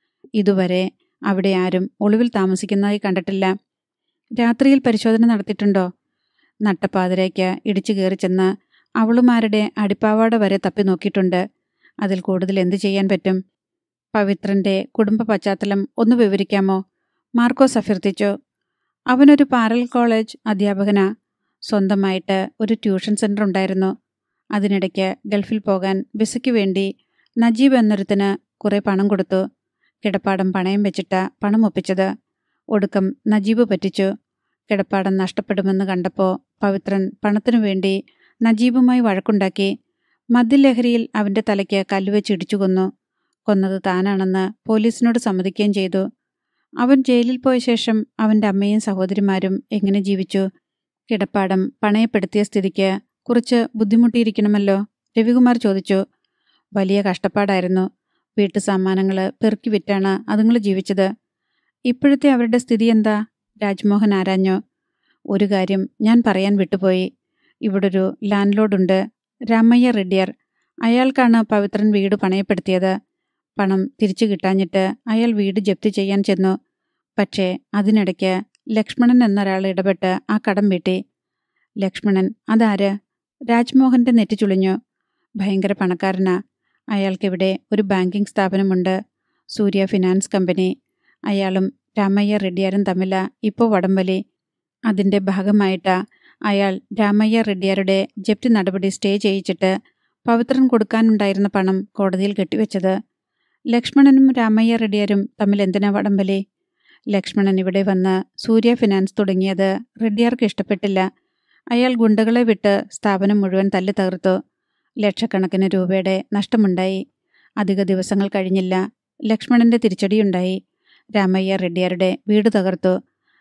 ഇതുവരെ അവിടെ ആരും ഒളിവിൽ താമസിക്കുന്നതായി കണ്ടിട്ടില്ല രാത്രിയിൽ പരിശോധന നടത്തിയിട്ടുണ്ടോ നട്ടപ്പാതിരയ്ക്ക് ഇടിച്ചു കയറി ചെന്ന് അവളുമാരുടെ അടിപ്പാവാട വരെ തപ്പി നോക്കിയിട്ടുണ്ട് അതിൽ കൂടുതൽ എന്തു ചെയ്യാൻ പറ്റും പവിത്രന്റെ കുടുംബ പശ്ചാത്തലം ഒന്ന് വിവരിക്കാമോ മാർക്കോസ് അഭ്യർത്ഥിച്ചു അവനൊരു പാരൽ കോളേജ് അധ്യാപകനാ സ്വന്തമായിട്ട് ഒരു ട്യൂഷൻ സെന്റർ ഉണ്ടായിരുന്നു അതിനിടയ്ക്ക് ഗൾഫിൽ പോകാൻ വിസയ്ക്ക് വേണ്ടി നജീബ് എന്നൊരുത്തിന് കുറെ പണം കൊടുത്തു കിടപ്പാടം പണയം വെച്ചിട്ട പണം ഒപ്പിച്ചത് ഒടുക്കം നജീബ് പറ്റിച്ചു കിടപ്പാടം നഷ്ടപ്പെടുമെന്ന് കണ്ടപ്പോൾ പവിത്രൻ പണത്തിനു വേണ്ടി നജീബുമായി വഴക്കുണ്ടാക്കി മദ്യലഹരിയിൽ അവന്റെ തലയ്ക്ക് കല്ലുവെച്ച് ഇടിച്ചു കൊന്നു കൊന്നത് താനാണെന്ന് പോലീസിനോട് സമ്മതിക്കുകയും ചെയ്തു അവൻ ജയിലിൽ പോയ ശേഷം അവന്റെ അമ്മയും സഹോദരിമാരും എങ്ങനെ ജീവിച്ചു കിടപ്പാടം പണയപ്പെടുത്തിയ സ്ഥിതിക്ക് കുറച്ച് ബുദ്ധിമുട്ടിയിരിക്കണമല്ലോ രവികുമാർ ചോദിച്ചു വലിയ കഷ്ടപ്പാടായിരുന്നു വീട്ടു സാമാനങ്ങൾ പെറുക്കി വിറ്റാണ് അതുങ്ങൾ ജീവിച്ചത് ഇപ്പോഴത്തെ അവരുടെ സ്ഥിതി എന്താ രാജ്മോഹൻ ആരാഞ്ഞു ഒരു കാര്യം ഞാൻ പറയാൻ വിട്ടുപോയി ഇവിടൊരു ലാൻഡ് ലോഡുണ്ട് രാമയ്യ റെഡ്ഡിയർ അയാൾക്കാണ് പവിത്രൻ വീട് പണയപ്പെടുത്തിയത് പണം തിരിച്ചു കിട്ടാഞ്ഞിട്ട് അയാൾ വീട് ജപ്തി ചെയ്യാൻ ചെന്നു പക്ഷേ അതിനിടയ്ക്ക് ലക്ഷ്മണൻ എന്നൊരാൾ ഇടപെട്ട് ആ കടം വീട്ടി ലക്ഷ്മണൻ അതാര് രാജ്മോഹന്റെ നെറ്റി ചുളിഞ്ഞു ഭയങ്കര പണക്കാരനാ അയാൾക്കിവിടെ ഒരു ബാങ്കിംഗ് സ്ഥാപനമുണ്ട് സൂര്യ ഫിനാൻസ് കമ്പനി അയാളും രാമയ്യ റെഡ്ഡിയാരും തമ്മില ഇപ്പോൾ വടംവലി അതിന്റെ ഭാഗമായിട്ടാ അയാൾ രാമയ്യ റെഡ്ഡിയാരുടെ ജപ്തി നടപടി സ്റ്റേ ചെയ്യിച്ചിട്ട് പവിത്രൻ കൊടുക്കാനുണ്ടായിരുന്ന പണം കോടതിയിൽ കെട്ടിവെച്ചത് ലക്ഷ്മണനും രാമയ്യ റെഡ്ഡിയാരും തമ്മിൽ എന്തിനാ വടംവലി ലക്ഷ്മണൻ ഇവിടെ വന്ന് സൂര്യ ഫിനാൻസ് തുടങ്ങിയത് റെഡ്ഡിയാർക്ക് ഇഷ്ടപ്പെട്ടില്ല അയാൾ ഗുണ്ടകളെ വിട്ട് സ്ഥാപനം മുഴുവൻ തല്ലി തകർത്തു ലക്ഷക്കണക്കിന് രൂപയുടെ നഷ്ടമുണ്ടായി അധിക ദിവസങ്ങൾ കഴിഞ്ഞില്ല ലക്ഷ്മണന്റെ തിരിച്ചടിയുണ്ടായി രാമയ്യ റെഡ്ഡിയാരുടെ വീട് തകർത്തു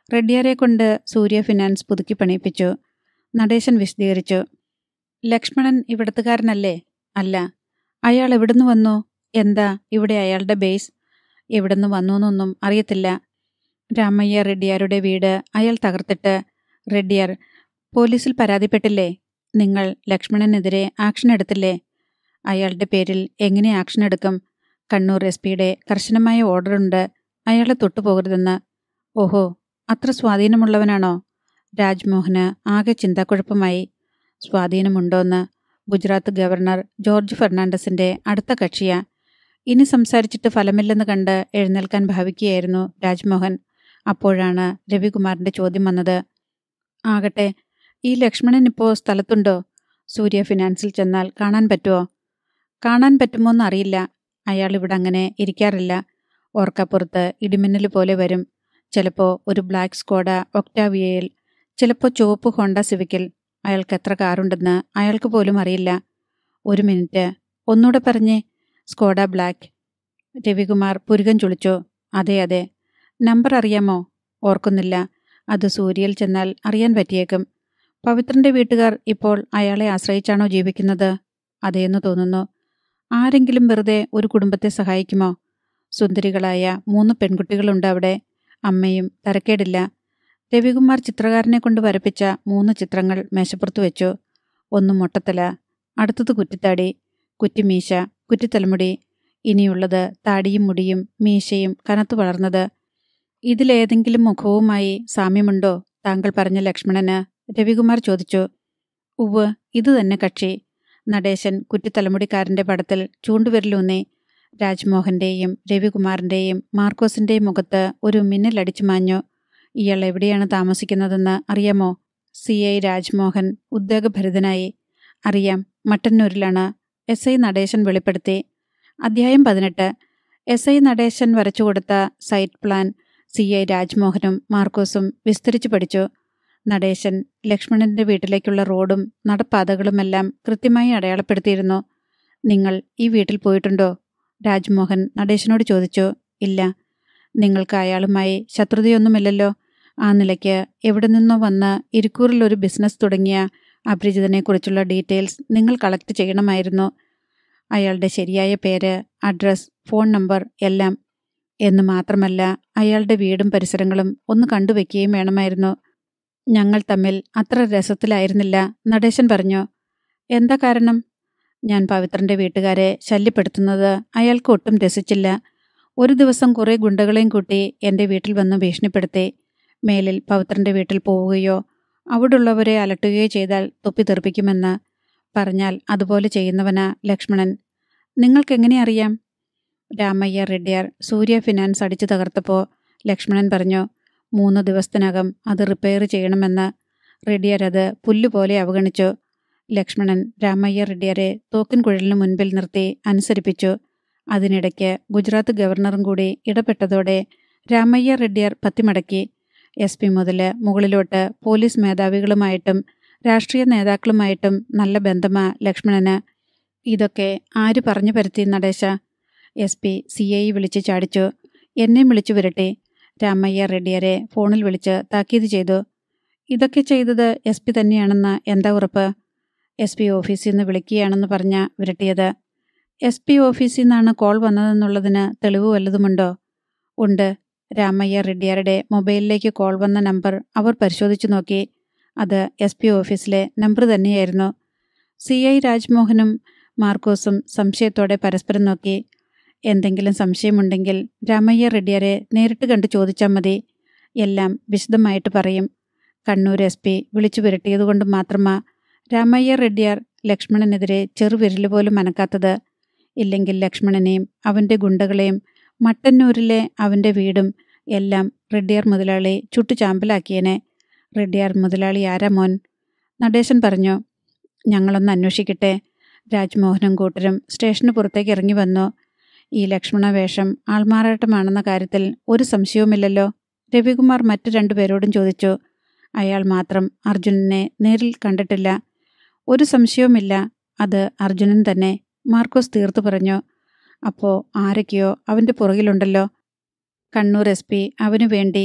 റെഡ്ഡിയാരെ കൊണ്ട് സൂര്യ ഫിനാൻസ് പുതുക്കി പണിയിപ്പിച്ചു നടേശൻ വിശദീകരിച്ചു ലക്ഷ്മണൻ ഇവിടത്തുകാരനല്ലേ അല്ല അയാൾ എവിടുന്ന് വന്നു എന്താ ഇവിടെ അയാളുടെ ബേസ് എവിടുന്ന് വന്നു എന്നൊന്നും അറിയത്തില്ല രാമയ്യ റെഡ്ഡിയാരുടെ വീട് അയാൾ തകർത്തിട്ട് റെഡ്ഡിയാർ പോലീസിൽ പരാതിപ്പെട്ടില്ലേ നിങ്ങൾ ലക്ഷ്മണനെതിരെ ആക്ഷൻ എടുത്തില്ലേ അയാളുടെ പേരിൽ എങ്ങനെ ആക്ഷൻ എടുക്കും കണ്ണൂർ എസ് പിയുടെ കർശനമായ ഓർഡറുണ്ട് അയാളെ തൊട്ടുപോകരുതെന്ന് ഓഹോ അത്ര സ്വാധീനമുള്ളവനാണോ രാജ്മോഹന് ആകെ ചിന്താക്കുഴപ്പമായി സ്വാധീനമുണ്ടോന്ന് ഗുജറാത്ത് ഗവർണർ ജോർജ് ഫെർണാണ്ടസിന്റെ അടുത്ത കക്ഷിയാ ഇനി സംസാരിച്ചിട്ട് ഫലമില്ലെന്ന് കണ്ട് എഴുന്നേൽക്കാൻ ഭാവിക്കുകയായിരുന്നു രാജ്മോഹൻ അപ്പോഴാണ് രവികുമാറിന്റെ ചോദ്യം വന്നത് ആകട്ടെ ഈ ലക്ഷ്മണൻ ഇപ്പോൾ സ്ഥലത്തുണ്ടോ സൂര്യ ഫിനാൻസിൽ ചെന്നാൽ കാണാൻ പറ്റുമോ കാണാൻ പറ്റുമോന്ന് അറിയില്ല അയാൾ ഇവിടെ അങ്ങനെ ഇരിക്കാറില്ല ഓർക്കപ്പുറത്ത് ഇടിമിന്നൽ പോലെ വരും ചിലപ്പോൾ ഒരു ബ്ലാക്ക് സ്കോഡ ഒക്ടാവിയയിൽ ചിലപ്പോൾ ചുവപ്പ് ഹോണ്ട സിവിക്കിൽ അയാൾക്ക് എത്ര കാറുണ്ടെന്ന് അയാൾക്ക് പോലും അറിയില്ല ഒരു മിനിറ്റ് ഒന്നുകൂടെ പറഞ്ഞേ സ്കോഡ ബ്ലാക്ക് രവികുമാർ പുരുകൻ ചുളിച്ചു അതെ അതെ നമ്പർ അറിയാമോ ഓർക്കുന്നില്ല അത് സൂര്യയിൽ ചെന്നാൽ അറിയാൻ പറ്റിയേക്കും പവിത്രന്റെ വീട്ടുകാർ ഇപ്പോൾ അയാളെ ആശ്രയിച്ചാണോ ജീവിക്കുന്നത് അതേന്ന് തോന്നുന്നു ആരെങ്കിലും വെറുതെ ഒരു കുടുംബത്തെ സഹായിക്കുമോ സുന്ദരികളായ മൂന്ന് പെൺകുട്ടികളുണ്ട് അവിടെ അമ്മയും തരക്കേടില്ല രവികുമാർ ചിത്രകാരനെ കൊണ്ട് വരപ്പിച്ച മൂന്ന് ചിത്രങ്ങൾ മേശപ്പുറത്ത് വെച്ചു ഒന്ന് മൊട്ടത്തല അടുത്തത് കുറ്റിത്താടി കുറ്റിമീശ കുറ്റിത്തലമുടി ഇനിയുള്ളത് താടിയും മുടിയും മീശയും കനത്തു വളർന്നത് ഇതിലേതെങ്കിലും മുഖവുമായി സാമ്യമുണ്ടോ താങ്കൾ പറഞ്ഞ ലക്ഷ്മണന് രവികുമാർ ചോദിച്ചു ഉവ് ഇത് തന്നെ കക്ഷി നടേശൻ കുറ്റിത്തലമുടിക്കാരന്റെ പടത്തിൽ ചൂണ്ടുവിരലൂന്നി രാജ്മോഹന്റെയും രവികുമാറിന്റെയും മാർക്കോസിന്റെയും മുഖത്ത് ഒരു മിന്നലടിച്ചു മാഞ്ഞു ഇയാൾ എവിടെയാണ് താമസിക്കുന്നതെന്ന് അറിയാമോ സി ഐ രാജ്മോഹൻ ഉദ്വേഗഭരിതനായി അറിയാം മട്ടന്നൂരിലാണ് എസ് ഐ നടേശൻ വെളിപ്പെടുത്തി അധ്യായം പതിനെട്ട് എസ് ഐ നടേശൻ വരച്ചുകൊടുത്ത സൈറ്റ് പ്ലാൻ സി ഐ രാജ്മോഹനും മാർക്കോസും വിസ്തരിച്ചു പഠിച്ചു നടേശൻ ലക്ഷ്മണന്റെ വീട്ടിലേക്കുള്ള റോഡും നടപ്പാതകളുമെല്ലാം കൃത്യമായി അടയാളപ്പെടുത്തിയിരുന്നു നിങ്ങൾ ഈ വീട്ടിൽ പോയിട്ടുണ്ടോ രാജ്മോഹൻ നടേശനോട് ചോദിച്ചു ഇല്ല നിങ്ങൾക്ക് അയാളുമായി ശത്രുതയൊന്നുമില്ലല്ലോ ആ നിലയ്ക്ക് എവിടെ നിന്നോ വന്ന് ഇരിക്കൂറിൽ ഒരു ബിസിനസ് തുടങ്ങിയ അപരിചിതനെക്കുറിച്ചുള്ള ഡീറ്റെയിൽസ് നിങ്ങൾ കളക്ട് ചെയ്യണമായിരുന്നു അയാളുടെ ശരിയായ പേര് അഡ്രസ് ഫോൺ നമ്പർ എല്ലാം എന്ന് മാത്രമല്ല അയാളുടെ വീടും പരിസരങ്ങളും ഒന്ന് കണ്ടുവെക്കുകയും വേണമായിരുന്നു ഞങ്ങൾ തമ്മിൽ അത്ര രസത്തിലായിരുന്നില്ല നടേശൻ പറഞ്ഞു എന്താ കാരണം ഞാൻ പവിത്രന്റെ വീട്ടുകാരെ ശല്യപ്പെടുത്തുന്നത് അയാൾക്ക് ഒട്ടും രസിച്ചില്ല ഒരു ദിവസം കുറേ ഗുണ്ടകളെയും കൂട്ടി എൻ്റെ വീട്ടിൽ വന്ന് ഭീഷണിപ്പെടുത്തി മേലിൽ പവിത്രന്റെ വീട്ടിൽ പോവുകയോ അവിടുള്ളവരെ അലട്ടുകയോ ചെയ്താൽ തൊപ്പി തെറിപ്പിക്കുമെന്ന് പറഞ്ഞാൽ അതുപോലെ ചെയ്യുന്നവനാ ലക്ഷ്മണൻ നിങ്ങൾക്കെങ്ങനെ അറിയാം രാമയ്യ റെഡ്ഡിയാർ സൂര്യ ഫിനാൻസ് അടിച്ചു തകർത്തപ്പോൾ ലക്ഷ്മണൻ പറഞ്ഞു മൂന്ന് ദിവസത്തിനകം അത് റിപ്പയർ ചെയ്യണമെന്ന് റെഡ്ഡിയാർ അത് പുല്ലുപോലെ അവഗണിച്ചു ലക്ഷ്മണൻ രാമയ്യ റെഡ്ഡിയാരെ തോക്കിൻ കുഴലിന് മുൻപിൽ നിർത്തി അനുസരിപ്പിച്ചു അതിനിടയ്ക്ക് ഗുജറാത്ത് ഗവർണറും കൂടി ഇടപെട്ടതോടെ രാമയ്യ റെഡ്ഡിയാർ പത്തിമടക്കി എസ് പി മുതൽ മുകളിലോട്ട് പോലീസ് മേധാവികളുമായിട്ടും രാഷ്ട്രീയ നേതാക്കളുമായിട്ടും നല്ല ബന്ധമാ ലക്ഷ്മണന് ഇതൊക്കെ ആര് പറഞ്ഞു പരത്തി Nadesa S P C I വിളിച്ച് ചാടിച്ചു എന്നെയും വിളിച്ചു വിരട്ടി രാമയ്യ റെഡ്ഡിയരെ ഫോണിൽ വിളിച്ച് താക്കീത് ചെയ്തു ഇതൊക്കെ ചെയ്തത് എസ് പി തന്നെയാണെന്ന് എന്താ ഉറപ്പ് എസ് പി ഓഫീസിൽ നിന്ന് വിളിക്കുകയാണെന്ന് പറഞ്ഞ വിരട്ടിയത് എസ് പി ഓഫീസിൽ നിന്നാണ് കോൾ വന്നതെന്നുള്ളതിന് തെളിവ് വല്ലതുമുണ്ടോ ഉണ്ട് രാമയ്യ റെഡ്ഡിയാരുടെ മൊബൈലിലേക്ക് കോൾ വന്ന നമ്പർ അവർ പരിശോധിച്ചു നോക്കി അത് എസ് പി ഓഫീസിലെ നമ്പർ തന്നെയായിരുന്നു സി ഐ രാജ്മോഹനും മാർക്കോസും സംശയത്തോടെ പരസ്പരം നോക്കി എന്തെങ്കിലും സംശയമുണ്ടെങ്കിൽ രാമയ്യ റെഡ്ഡിയാരെ നേരിട്ട് കണ്ട് ചോദിച്ചാൽ മതി എല്ലാം വിശദമായിട്ട് പറയും കണ്ണൂർ എസ് പി വിളിച്ചു വിരട്ടിയതുകൊണ്ട് മാത്രമാ രാമയ്യ റെഡ്ഡിയാർ ലക്ഷ്മണനെതിരെ ചെറുവിരൽ പോലും അനക്കാത്തത് ഇല്ലെങ്കിൽ ലക്ഷ്മണനെയും അവൻ്റെ ഗുണ്ടകളെയും മട്ടന്നൂരിലെ അവൻ്റെ വീടും എല്ലാം റെഡ്ഡിയാർ മുതലാളി ചുട്ടുചാമ്പലാക്കിയനെ റെഡ്ഡിയാർ മുതലാളി ആരാ മോൻ നടേശൻ പറഞ്ഞു ഞങ്ങളൊന്ന് അന്വേഷിക്കട്ടെ രാജ്മോഹനും കൂട്ടരും സ്റ്റേഷന് പുറത്തേക്ക് ഇറങ്ങി വന്നു ഈ ലക്ഷ്മണ വേഷം ആൾമാറാട്ടമാണെന്ന കാര്യത്തിൽ ഒരു സംശയവുമില്ലല്ലോ രവികുമാർ മറ്റു രണ്ടുപേരോടും ചോദിച്ചു അയാൾ മാത്രം അർജുനനെ നേരിൽ കണ്ടിട്ടില്ല ഒരു സംശയവുമില്ല അത് അർജുനൻ തന്നെ മാർക്കോസ് തീർത്തു പറഞ്ഞു അപ്പോൾ ആരൊക്കെയോ അവൻ്റെ പുറകിലുണ്ടല്ലോ കണ്ണൂർ എസ് പി അവനു വേണ്ടി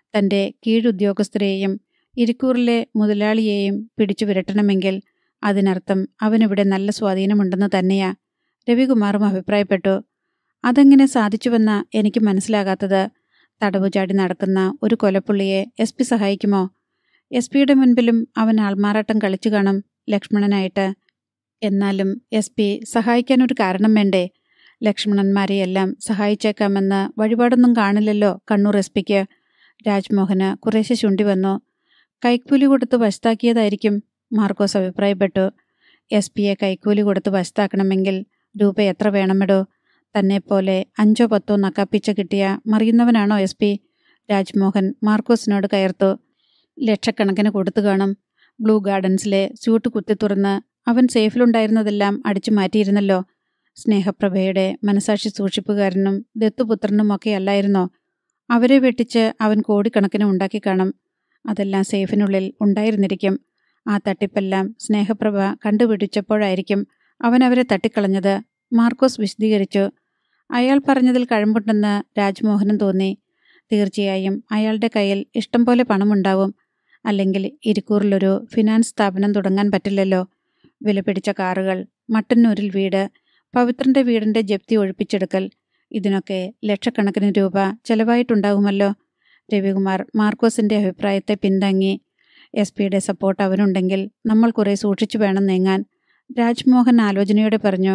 തൻ്റെ കീഴുദ്യോഗസ്ഥരെയും ഇരിക്കൂറിലെ മുതലാളിയെയും പിടിച്ചു വിരട്ടണമെങ്കിൽ അതിനർത്ഥം അവനിവിടെ നല്ല സ്വാധീനമുണ്ടെന്ന് തന്നെയാ രവികുമാറും അഭിപ്രായപ്പെട്ടു അതെങ്ങനെ സാധിച്ചുവെന്ന എനിക്ക് മനസ്സിലാകാത്തത് തടവുചാടി നടക്കുന്ന ഒരു കൊലപ്പുള്ളിയെ എസ് പി സഹായിക്കുമോ എസ് പിയുടെ മുൻപിലും അവൻ ആൾമാറാട്ടം കളിച്ചു കാണും ലക്ഷ്മണനായിട്ട് എന്നാലും എസ് പി സഹായിക്കാൻ ഒരു കാരണം വേണ്ടേ ലക്ഷ്മണന്മാരെയെല്ലാം സഹായിച്ചേക്കാമെന്ന് വഴിപാടൊന്നും കാണില്ലല്ലോ കണ്ണൂർ എസ് പിക്ക് രാജ്മോഹന് കുറേശ്ശെ ചുണ്ടി വന്നു കൈക്കൂലി കൊടുത്ത് വശത്താക്കിയതായിരിക്കും മാർക്കോസ് അഭിപ്രായപ്പെട്ടു എസ് പിയെ കൈക്കൂലി കൊടുത്ത് വശത്താക്കണമെങ്കിൽ രൂപ എത്ര വേണമെടോ തന്നെപ്പോലെ അഞ്ചോ പത്തോ നക്കാപ്പിച്ച കിട്ടിയ മറിയുന്നവനാണോ എസ് പി രാജ്മോഹൻ മാർക്കോസിനോട് കയർത്തു ലക്ഷക്കണക്കിന് കൊടുത്തു കാണും ബ്ലൂ ഗാർഡൻസിലെ സ്യൂട്ട് കുത്തി തുറന്ന് അവൻ സേഫിലുണ്ടായിരുന്നതെല്ലാം അടിച്ചു മാറ്റിയിരുന്നല്ലോ സ്നേഹപ്രഭയുടെ മനസാക്ഷി സൂക്ഷിപ്പുകാരനും ദത്തുപുത്രനുമൊക്കെ അല്ലായിരുന്നോ അവരെ വെട്ടിച്ച് അവൻ കോടിക്കണക്കിന് ഉണ്ടാക്കി കാണും അതെല്ലാം സേഫിനുള്ളിൽ ഉണ്ടായിരുന്നിരിക്കും ആ തട്ടിപ്പെല്ലാം സ്നേഹപ്രഭ കണ്ടുപിടിച്ചപ്പോഴായിരിക്കും അവൻ അവരെ തട്ടിക്കളഞ്ഞത് മാർക്കോസ് വിശദീകരിച്ചു അയാൾ പറഞ്ഞതിൽ കഴമ്പുണ്ടെന്ന് രാജ്മോഹനും തോന്നി തീർച്ചയായും അയാളുടെ കയ്യിൽ ഇഷ്ടം പോലെ പണമുണ്ടാവും അല്ലെങ്കിൽ ഇരിക്കൂറിലൊരു ഫിനാൻസ് സ്ഥാപനം തുടങ്ങാൻ പറ്റില്ലല്ലോ വിലപിടിച്ച കാറുകൾ മട്ടന്നൂരിൽ വീട് പവിത്രന്റെ വീടിന്റെ ജപ്തി ഒഴിപ്പിച്ചെടുക്കൽ ഇതിനൊക്കെ ലക്ഷക്കണക്കിന് രൂപ ചെലവായിട്ടുണ്ടാകുമല്ലോ രവികുമാർ മാർക്കോസിന്റെ അഭിപ്രായത്തെ പിന്താങ്ങി എസ് പിയുടെ സപ്പോർട്ട് അവനുണ്ടെങ്കിൽ നമ്മൾ കുറെ സൂക്ഷിച്ചു വേണം നീങ്ങാൻ രാജ്മോഹൻ ആലോചനയോടെ പറഞ്ഞു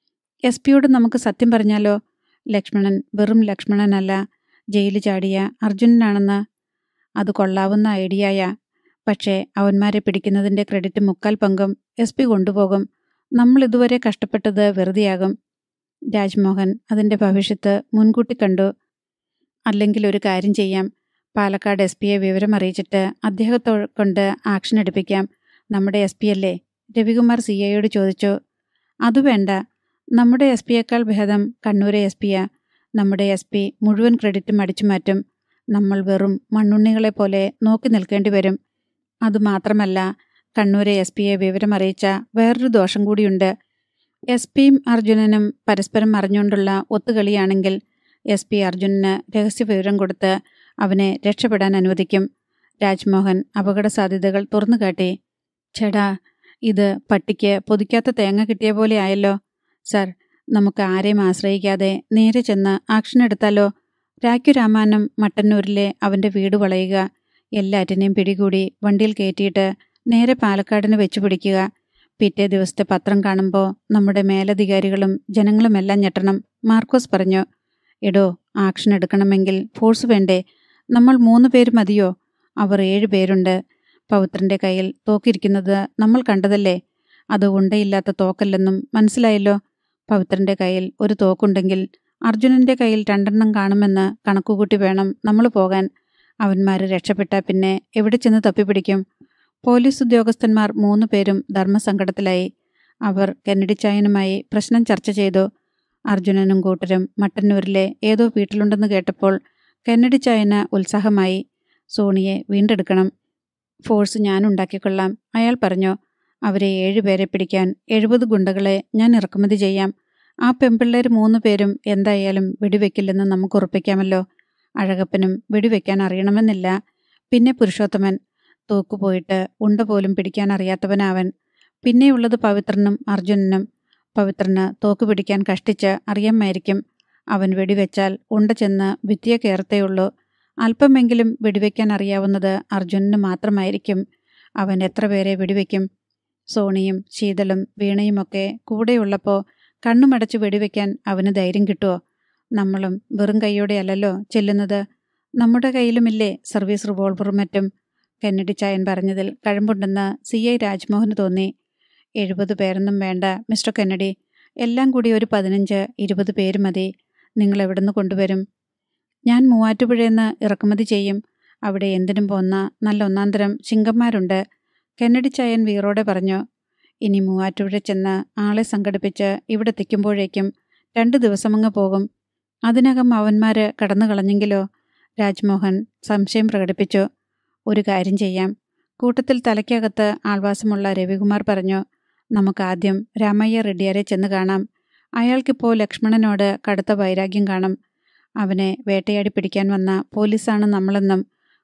എസ് പിയോട് നമുക്ക് സത്യം പറഞ്ഞാലോ ലക്ഷ്മണൻ വെറും ലക്ഷ്മണനല്ല ജയിലിൽ ചാടിയ അർജുനനാണെന്ന് അത് കൊള്ളാവുന്ന ഐഡിയയാ പക്ഷേ അവന്മാരെ പിടിക്കുന്നതിന്റെ ക്രെഡിറ്റ് മുക്കാൽ പങ്കും എസ് പി കൊണ്ടുപോകും നമ്മൾ ഇതുവരെ കഷ്ടപ്പെട്ടത് വെറുതെയാകും രാജ്മോഹൻ അതിന്റെ ഭവിഷ്യത്ത് മുൻകൂട്ടി കണ്ടു അല്ലെങ്കിൽ ഒരു കാര്യം ചെയ്യാം പാലക്കാട് എസ് പിയെ വിവരം അറിയിച്ചിട്ട് അദ്ദേഹത്തെ കൊണ്ട് ആക്ഷൻ എടുപ്പിക്കാം നമ്മുടെ എസ് പി അല്ലേ രവികുമാർ സി ഐയോട് ചോദിച്ചു അതു വേണ്ട നമ്മുടെ എസ് പിയേക്കാൾ ഭേദം കണ്ണൂരെ എസ് പിയാ നമ്മുടെ എസ് പി മുഴുവൻ ക്രെഡിറ്റും അടിച്ചു മാറ്റും നമ്മൾ വെറും മണ്ണുണ്ണികളെ പോലെ നോക്കി നിൽക്കേണ്ടി വരും അതുമാത്രമല്ല കണ്ണൂരെ എസ് പിയെ വിവരം അറിയിച്ച വേറൊരു ദോഷം കൂടിയുണ്ട് എസ് പിയും അർജുനനും പരസ്പരം അറിഞ്ഞുകൊണ്ടുള്ള ഒത്തുകളിയാണെങ്കിൽ എസ് പി അർജുനന് രഹസ്യ വിവരം കൊടുത്ത് അവനെ രക്ഷപ്പെടാൻ അനുവദിക്കും രാജ്മോഹൻ അപകട സാധ്യതകൾ തുറന്നുകാട്ടി ചേടാ ഇത് പട്ടിക്ക് പൊതിക്കാത്ത തേങ്ങ കിട്ടിയ പോലെ ആയല്ലോ സർ നമുക്ക് ആരെയും ആശ്രയിക്കാതെ നേരെ ചെന്ന് ആക്ഷൻ എടുത്താലോ രാഖ്യു രാമാനം മട്ടന്നൂരിലെ അവന്റെ വീട് വളയുക എല്ലാറ്റിനെയും പിടികൂടി വണ്ടിയിൽ കയറ്റിയിട്ട് നേരെ പാലക്കാടിന് വെച്ചു പിടിക്കുക പിറ്റേ ദിവസത്തെ പത്രം കാണുമ്പോൾ നമ്മുടെ മേലധികാരികളും ജനങ്ങളുമെല്ലാം ഞെട്ടണം മാർക്കോസ് പറഞ്ഞു എടോ ആക്ഷൻ എടുക്കണമെങ്കിൽ ഫോഴ്സ് വേണ്ടേ നമ്മൾ മൂന്ന് പേര് മതിയോ അവർ ഏഴ് പേരുണ്ട് പവിത്രന്റെ കയ്യിൽ തോക്കിരിക്കുന്നത് നമ്മൾ കണ്ടതല്ലേ അത് ഉണ്ടയില്ലാത്ത തോക്കല്ലെന്നും മനസ്സിലായല്ലോ പവിത്രന്റെ കയ്യിൽ ഒരു തോക്കുണ്ടെങ്കിൽ അർജുനന്റെ കയ്യിൽ രണ്ടെണ്ണം കാണുമെന്ന് കണക്കുകൂട്ടി വേണം നമ്മൾ പോകാൻ അവന്മാര് രക്ഷപ്പെട്ടാൽ പിന്നെ എവിടെ ചെന്ന് തപ്പിപ്പിടിക്കും പോലീസ് ഉദ്യോഗസ്ഥന്മാർ മൂന്ന് പേരും ധർമ്മസങ്കടത്തിലായി അവർ കെന്നഡിച്ചായനുമായി പ്രശ്നം ചർച്ച ചെയ്തു അർജുനനും കൂട്ടരും മട്ടന്നൂരിലെ ഏതോ വീട്ടിലുണ്ടെന്ന് കേട്ടപ്പോൾ കെന്നഡിച്ചായന് ഉത്സാഹമായി സോണിയെ വീണ്ടെടുക്കണം ഫോഴ്സ് ഞാൻ ഉണ്ടാക്കിക്കൊള്ളാം അയാൾ പറഞ്ഞു അവരെ ഏഴുപേരെ പിടിക്കാൻ എഴുപത് ഗുണ്ടകളെ ഞാൻ ഇറക്കുമതി ചെയ്യാം ആ പെമ്പിള്ളേർ മൂന്ന് പേരും എന്തായാലും വെടിവെക്കില്ലെന്ന് നമുക്ക് ഉറപ്പിക്കാമല്ലോ അഴകപ്പനും വെടിവെക്കാൻ അറിയണമെന്നില്ല പിന്നെ പുരുഷോത്തമൻ തോക്കുപോയിട്ട് ഉണ്ട പോലും പിടിക്കാൻ അറിയാത്തവനാവൻ പിന്നെയുള്ളത് പവിത്രനും അർജുനനും പവിത്രന് തോക്ക് പിടിക്കാൻ കഷ്ടിച്ച് അറിയാമായിരിക്കും അവൻ വെടിവെച്ചാൽ ഉണ്ട ചെന്ന് ഭിത്തിയെ കയറത്തേയുള്ളൂ അല്പമെങ്കിലും വെടിവെക്കാൻ അറിയാവുന്നത് അർജുനന് മാത്രമായിരിക്കും അവൻ എത്ര പേരെ വെടിവെക്കും സോണിയും ശീതളും വീണയുമൊക്കെ കൂടെയുള്ളപ്പോൾ കണ്ണുമടച്ച് വെടിവെക്കാൻ അവന് ധൈര്യം കിട്ടുമോ നമ്മളും വെറും കൈയോടെയല്ലല്ലോ ചെല്ലുന്നത് നമ്മുടെ കയ്യിലുമില്ലേ സർവീസ് റിവോൾവറും മറ്റും കെന്നഡി ചായൻ പറഞ്ഞതിൽ കഴമ്പുണ്ടെന്ന് സി ഐ രാജ്മോഹന് തോന്നി എഴുപത് പേരൊന്നും വേണ്ട മിസ്റ്റർ കെന്നഡി എല്ലാം കൂടി ഒരു പതിനഞ്ച് ഇരുപത് പേര് മതി നിങ്ങൾ എവിടുന്ന് കൊണ്ടുവരും ഞാൻ മൂവാറ്റുപുഴയെന്ന് ഇറക്കുമതി ചെയ്യും അവിടെ എന്തിനും പോന്ന നല്ല ഒന്നാന്തരം ചിങ്കന്മാരുണ്ട് കെന്നഡി ചായൻ വീറോടെ പറഞ്ഞു ഇനി മൂവാറ്റുപുഴ ചെന്ന് ആളെ സംഘടിപ്പിച്ച് ഇവിടെ എത്തിക്കുമ്പോഴേക്കും രണ്ട് ദിവസമങ്ങ് പോകും അതിനകം അവന്മാര് കടന്നു കളഞ്ഞെങ്കിലോ രാജ്മോഹൻ സംശയം പ്രകടിപ്പിച്ചു ഒരു കാര്യം ചെയ്യാം കൂട്ടത്തിൽ തലയ്ക്കകത്ത് ആൾവാസമുള്ള രവികുമാർ പറഞ്ഞു നമുക്കാദ്യം രാമയ്യ റെഡ്ഡിയാരെ ചെന്ന് കാണാം അയാൾക്കിപ്പോൾ ലക്ഷ്മണനോട് കടുത്ത വൈരാഗ്യം കാണും അവനെ വേട്ടയാടി പിടിക്കാൻ വന്ന പോലീസാണ് നമ്മളെന്നും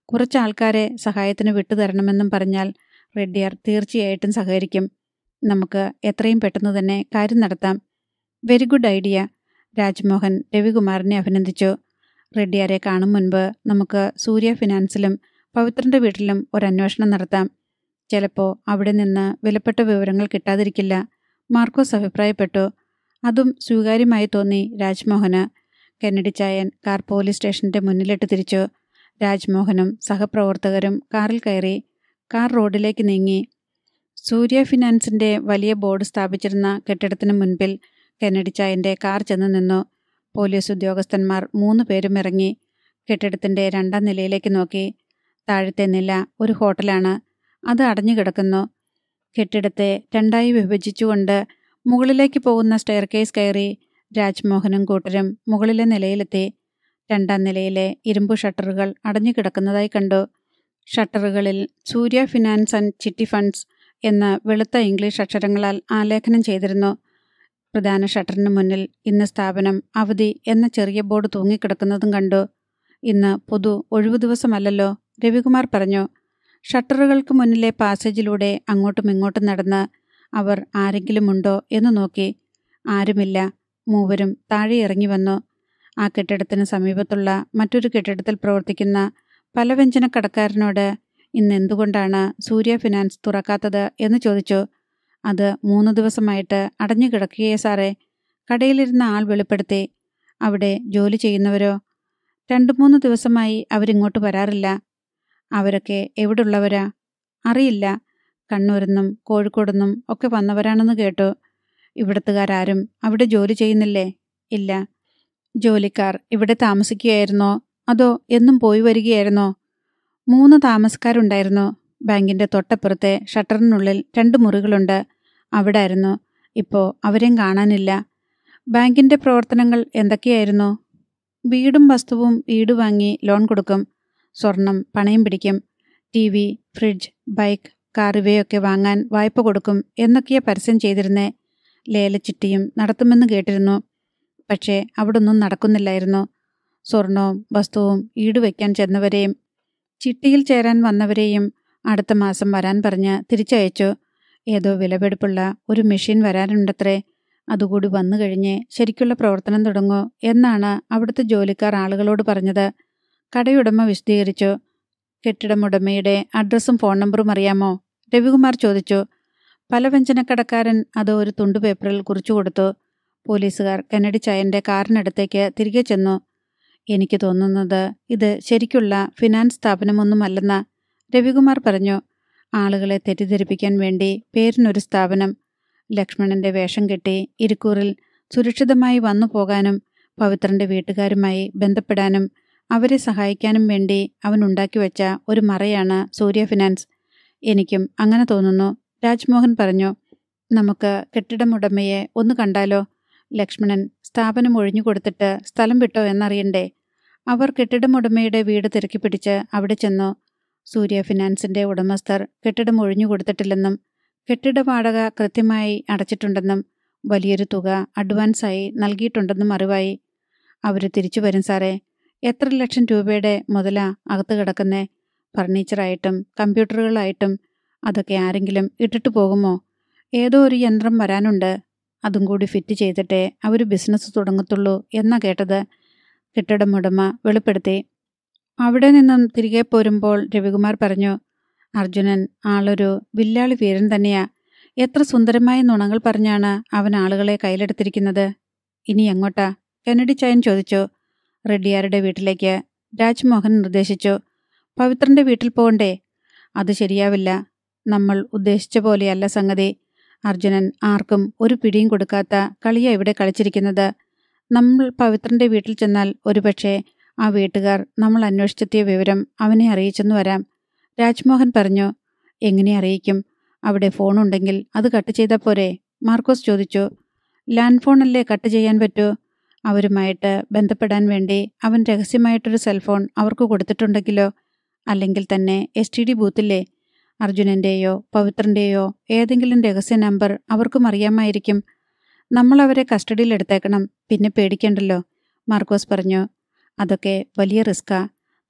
കുറച്ച് ആൾക്കാരെ സഹായത്തിന് വിട്ടുതരണമെന്നും പറഞ്ഞാൽ റെഡ്ഡിയാർ തീർച്ചയായിട്ടും സഹകരിക്കും നമുക്ക് എത്രയും പെട്ടെന്ന് തന്നെ കാര്യം നടത്താം വെരി ഗുഡ് ഐഡിയ രാജ്മോഹൻ രവികുമാറിനെ അഭിനന്ദിച്ചു റെഡ്ഡിയാരെ കാണും മുൻപ് നമുക്ക് സൂര്യ ഫിനാൻസിലും പവിത്രന്റെ വീട്ടിലും ഒരു അന്വേഷണം നടത്താം ചിലപ്പോൾ അവിടെ നിന്ന് വിലപ്പെട്ട വിവരങ്ങൾ കിട്ടാതിരിക്കില്ല മാർക്കോസ് അഭിപ്രായപ്പെട്ടു അതും സ്വീകാര്യമായി തോന്നി രാജ്മോഹന് കെന്നഡി ചായൻ കാർ പോലീസ് സ്റ്റേഷന്റെ മുന്നിലിട്ട് തിരിച്ചു രാജ്മോഹനും സഹപ്രവർത്തകരും കാറിൽ കയറി കാർ റോഡിലേക്ക് നീങ്ങി സൂര്യ ഫിനാൻസിന്റെ വലിയ ബോർഡ് സ്ഥാപിച്ചിരുന്ന കെട്ടിടത്തിന് മുൻപിൽ കെന്നഡി ചായന്റെ കാർ ചെന്ന് നിന്നു പോലീസ് ഉദ്യോഗസ്ഥന്മാർ മൂന്ന് പേരും ഇറങ്ങി കെട്ടിടത്തിന്റെ രണ്ടാം നിലയിലേക്ക് നോക്കി താഴത്തെ നില ഒരു ഹോട്ടലാണ് അത് അടഞ്ഞു കിടക്കുന്നു കെട്ടിടത്തെ രണ്ടായി വിഭജിച്ചുകൊണ്ട് മുകളിലേക്ക് പോകുന്ന സ്റ്റെയർ കേസ് കയറി രാജ്മോഹനും കൂട്ടരും മുകളിലെ നിലയിലെത്തി രണ്ടാം നിലയിലെ ഇരുമ്പു ഷട്ടറുകൾ അടഞ്ഞു കിടക്കുന്നതായി കണ്ടു ഷട്ടറുകളിൽ Surya finance and chitty funds എന്ന വെളുത്ത ഇംഗ്ലീഷ് അക്ഷരങ്ങളാൽ ആലേഖനം ചെയ്തിരുന്നു പ്രധാന ഷട്ടറിന് മുന്നിൽ ഇന്ന് സ്ഥാപനം അവധി എന്ന ചെറിയ ബോർഡ് തൂങ്ങിക്കിടക്കുന്നതും കണ്ടു ഇന്ന് പൊതു ഒഴിവു ദിവസമല്ലല്ലോ രവികുമാർ പറഞ്ഞു ഷട്ടറുകൾക്ക് മുന്നിലെ പാസേജിലൂടെ അങ്ങോട്ടും ഇങ്ങോട്ടും നടന്ന് അവർ ആരെങ്കിലും ഉണ്ടോ എന്ന് നോക്കി ആരുമില്ല മൂവരും താഴെ ഇറങ്ങി വന്നു ആ കെട്ടിടത്തിന് സമീപത്തുള്ള മറ്റൊരു കെട്ടിടത്തിൽ പ്രവർത്തിക്കുന്ന പലവ്യഞ്ജന കടക്കാരനോട് ഇന്ന് എന്തുകൊണ്ടാണ് സൂര്യ ഫിനാൻസ് തുറക്കാത്തത് എന്ന് ചോദിച്ചു അത് മൂന്ന് ദിവസമായിട്ട് അടഞ്ഞു കിടക്കുകയെ സാറേ കടയിലിരുന്ന ആൾ വെളിപ്പെടുത്തി അവിടെ ജോലി ചെയ്യുന്നവരോ രണ്ടു മൂന്ന് ദിവസമായി അവരിങ്ങോട്ട് വരാറില്ല അവരൊക്കെ എവിടുള്ളവരാ അറിയില്ല കണ്ണൂരിന്നും കോഴിക്കോടുനിന്നും ഒക്കെ വന്നവരാണെന്ന് കേട്ടു ഇവിടത്തുകാരും അവിടെ ജോലി ചെയ്യുന്നില്ലേ ഇല്ല ജോലിക്കാർ ഇവിടെ താമസിക്കുകയായിരുന്നോ അതോ എന്നും പോയി വരികയായിരുന്നോ മൂന്ന് താമസക്കാരുണ്ടായിരുന്നു ബാങ്കിന്റെ തൊട്ടപ്പുറത്തെ ഷട്ടറിനുള്ളിൽ രണ്ട് മുറികളുണ്ട് അവിടെ ആയിരുന്നു ഇപ്പോൾ അവരെയും കാണാനില്ല ബാങ്കിന്റെ പ്രവർത്തനങ്ങൾ എന്തൊക്കെയായിരുന്നു വീടും വസ്തുവും ഈട് വാങ്ങി ലോൺ കൊടുക്കും സ്വർണം പണയം പിടിക്കും T V fridge bike car ഇവയൊക്കെ വാങ്ങാൻ വായ്പ കൊടുക്കും എന്നൊക്കെയാ പരസ്യം ചെയ്തിരുന്നേ ലേലച്ചിട്ടിയും നടത്തുമെന്ന് കേട്ടിരുന്നു പക്ഷേ അവിടൊന്നും നടക്കുന്നില്ലായിരുന്നു സ്വർണവും വസ്തുവും ഈടുവയ്ക്കാൻ ചെന്നവരെയും ചിട്ടിയിൽ ചേരാൻ വന്നവരെയും അടുത്ത മാസം വരാൻ പറഞ്ഞ് തിരിച്ചയച്ചു ഏതോ വിലപിടിപ്പുള്ള ഒരു മെഷീൻ വരാനുണ്ടത്രേ അതുകൂടി വന്നു കഴിഞ്ഞ് ശരിക്കുള്ള പ്രവർത്തനം തുടങ്ങൂ എന്നാണ് അവിടുത്തെ ജോലിക്കാർ ആളുകളോട് പറഞ്ഞത് കടയുടമ വിശദീകരിച്ചു കെട്ടിടമുടമയുടെ അഡ്രസ്സും ഫോൺ നമ്പറും അറിയാമോ രവികുമാർ ചോദിച്ചു പലവ്യഞ്ജനക്കടക്കാരൻ അത് ഒരു തുണ്ടു പേപ്പറിൽ കുറിച്ചു കൊടുത്തു പോലീസുകാർ കന്നഡി ചായന്റെ കാറിനടുത്തേക്ക് തിരികെ ചെന്നു എനിക്ക് തോന്നുന്നത് ഇത് ശരിക്കുള്ള ഫിനാൻസ് സ്ഥാപനമൊന്നുമല്ലെന്ന രവികുമാർ പറഞ്ഞു ആളുകളെ തെറ്റിദ്ധരിപ്പിക്കാൻ വേണ്ടി പേരിനൊരു സ്ഥാപനം ലക്ഷ്മണന്റെ വേഷം കെട്ടി ഇരിക്കൂറിൽ സുരക്ഷിതമായി വന്നു പോകാനും പവിത്രന്റെ വീട്ടുകാരുമായി ബന്ധപ്പെടാനും അവരെ സഹായിക്കാനും വേണ്ടി അവൻ ഉണ്ടാക്കി വെച്ച ഒരു മറയാണ് സൂര്യ ഫിനാൻസ് എനിക്കും അങ്ങനെ തോന്നുന്നു രാജ്മോഹൻ പറഞ്ഞു നമുക്ക് കെട്ടിടമുടമയെ ഒന്ന് കണ്ടാലോ ലക്ഷ്മണൻ സ്ഥാപനം ഒഴിഞ്ഞു കൊടുത്തിട്ട് സ്ഥലം വിട്ടോ എന്നറിയണ്ടേ അവർ കെട്ടിടമുടമയുടെ വീട് തിരക്കി പിടിച്ച് അവിടെ ചെന്നു സൂര്യ ഫിനാൻസിന്റെ ഉടമസ്ഥർ കെട്ടിടം ഒഴിഞ്ഞു കൊടുത്തിട്ടില്ലെന്നും കെട്ടിട വാടക കൃത്യമായി അടച്ചിട്ടുണ്ടെന്നും വലിയൊരു തുക അഡ്വാൻസായി നൽകിയിട്ടുണ്ടെന്നും അറിവായി അവർ തിരിച്ചു വരും സാറേ എത്ര ലക്ഷം രൂപയുടെ മുതലാ അകത്ത് കിടക്കുന്നേ ഫർണിച്ചറായിട്ടും കമ്പ്യൂട്ടറുകളായിട്ടും അതൊക്കെ ആരെങ്കിലും ഇട്ടിട്ട് പോകുമോ ഏതോ ഒരു യന്ത്രം വരാനുണ്ട് അതും കൂടി ഫിറ്റ് ചെയ്തിട്ടേ അവർ ബിസിനസ് തുടങ്ങത്തുള്ളൂ എന്നാ കേട്ടത് കെട്ടിടമുടമ വെളിപ്പെടുത്തി അവിടെ നിന്നും തിരികെ പോരുമ്പോൾ രവികുമാർ പറഞ്ഞു അർജുനൻ ആളൊരു വില്ലാളി വീരൻ തന്നെയാ എത്ര സുന്ദരമായ നുണകൾ പറഞ്ഞാണ് അവൻ ആളുകളെ കയ്യിലെടുത്തിരിക്കുന്നത് ഇനി എങ്ങോട്ടാ കെന്നഡി ചായൻ ചോദിച്ചു റെഡ്ഡിയാരുടെ വീട്ടിലേക്ക് രാജ്മോഹൻ നിർദ്ദേശിച്ചു പവിത്രന്റെ വീട്ടിൽ പോകണ്ടേ അത് ശരിയാവില്ല നമ്മൾ ഉദ്ദേശിച്ച പോലെയല്ല സംഗതി അർജുനൻ ആർക്കും ഒരു പിടിയും കൊടുക്കാത്ത കളിയാ ഇവിടെ കളിച്ചിരിക്കുന്നത് നമ്മൾ പവിത്രന്റെ വീട്ടിൽ ചെന്നാൽ ഒരുപക്ഷെ ആ വീട്ടുകാർ നമ്മൾ അന്വേഷിച്ചെത്തിയ വിവരം അവനെ അറിയിച്ചെന്ന് വരാം രാജ്മോഹൻ പറഞ്ഞു എങ്ങനെ അറിയിക്കും അവിടെ ഫോണുണ്ടെങ്കിൽ അത് കട്ട് ചെയ്താൽ പോരെ മാർക്കോസ് ചോദിച്ചു ലാൻഡ് ഫോണല്ലേ കട്ട് ചെയ്യാൻ പറ്റൂ അവരുമായിട്ട് ബന്ധപ്പെടാൻ വേണ്ടി അവൻ രഹസ്യമായിട്ടൊരു സെൽഫോൺ അവർക്ക് കൊടുത്തിട്ടുണ്ടെങ്കിലോ അല്ലെങ്കിൽ തന്നെ എസ് ടി ഡി ബൂത്തില്ലേ അർജുനന്റെയോ പവിത്രന്റെയോ ഏതെങ്കിലും രഹസ്യ നമ്പർ അവർക്കും അറിയാമായിരിക്കും നമ്മൾ അവരെ കസ്റ്റഡിയിൽ എടുത്തേക്കണം പിന്നെ പേടിക്കണ്ടല്ലോ മാർക്കോസ് പറഞ്ഞു അതൊക്കെ വലിയ റിസ്ക്കാ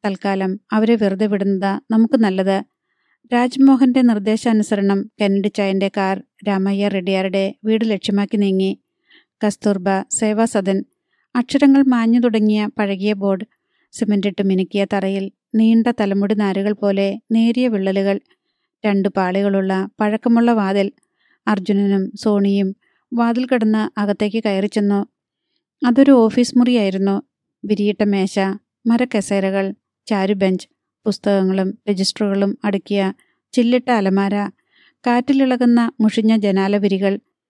തൽക്കാലം അവരെ വെറുതെ വിടുന്നതാ നമുക്ക് നല്ലത് രാജ്മോഹന്റെ നിർദ്ദേശാനുസരണം കെന്നഡി ചായന്റെ കാർ രാമയ്യ റെഡ്ഡിയാരുടെ വീട് ലക്ഷ്യമാക്കി നീങ്ങി കസ്തൂർബ സേവാസദൻ അക്ഷരങ്ങൾ മാഞ്ഞു തുടങ്ങിയ പഴകിയ ബോർഡ് സിമന്റിട്ട് മിനുക്കിയ തറയിൽ നീണ്ട തലമുടി നാരുകൾ പോലെ നേരിയ വിള്ളലുകൾ രണ്ടു പാളികളുള്ള പഴക്കമുള്ള വാതിൽ അർജുനനും സോണിയും വാതിൽ കടന്ന് അകത്തേക്ക് കയറി ചെന്നു അതൊരു ഓഫീസ് മുറിയായിരുന്നു വിരിയിട്ട മേശ മരക്കസേരകൾ ചാരുബെഞ്ച് പുസ്തകങ്ങളും രജിസ്റ്ററുകളും അടുക്കിയ ചില്ലിട്ട അലമാര കാറ്റിലിളകുന്ന മുഷിഞ്ഞ ജനാലവിരികൾ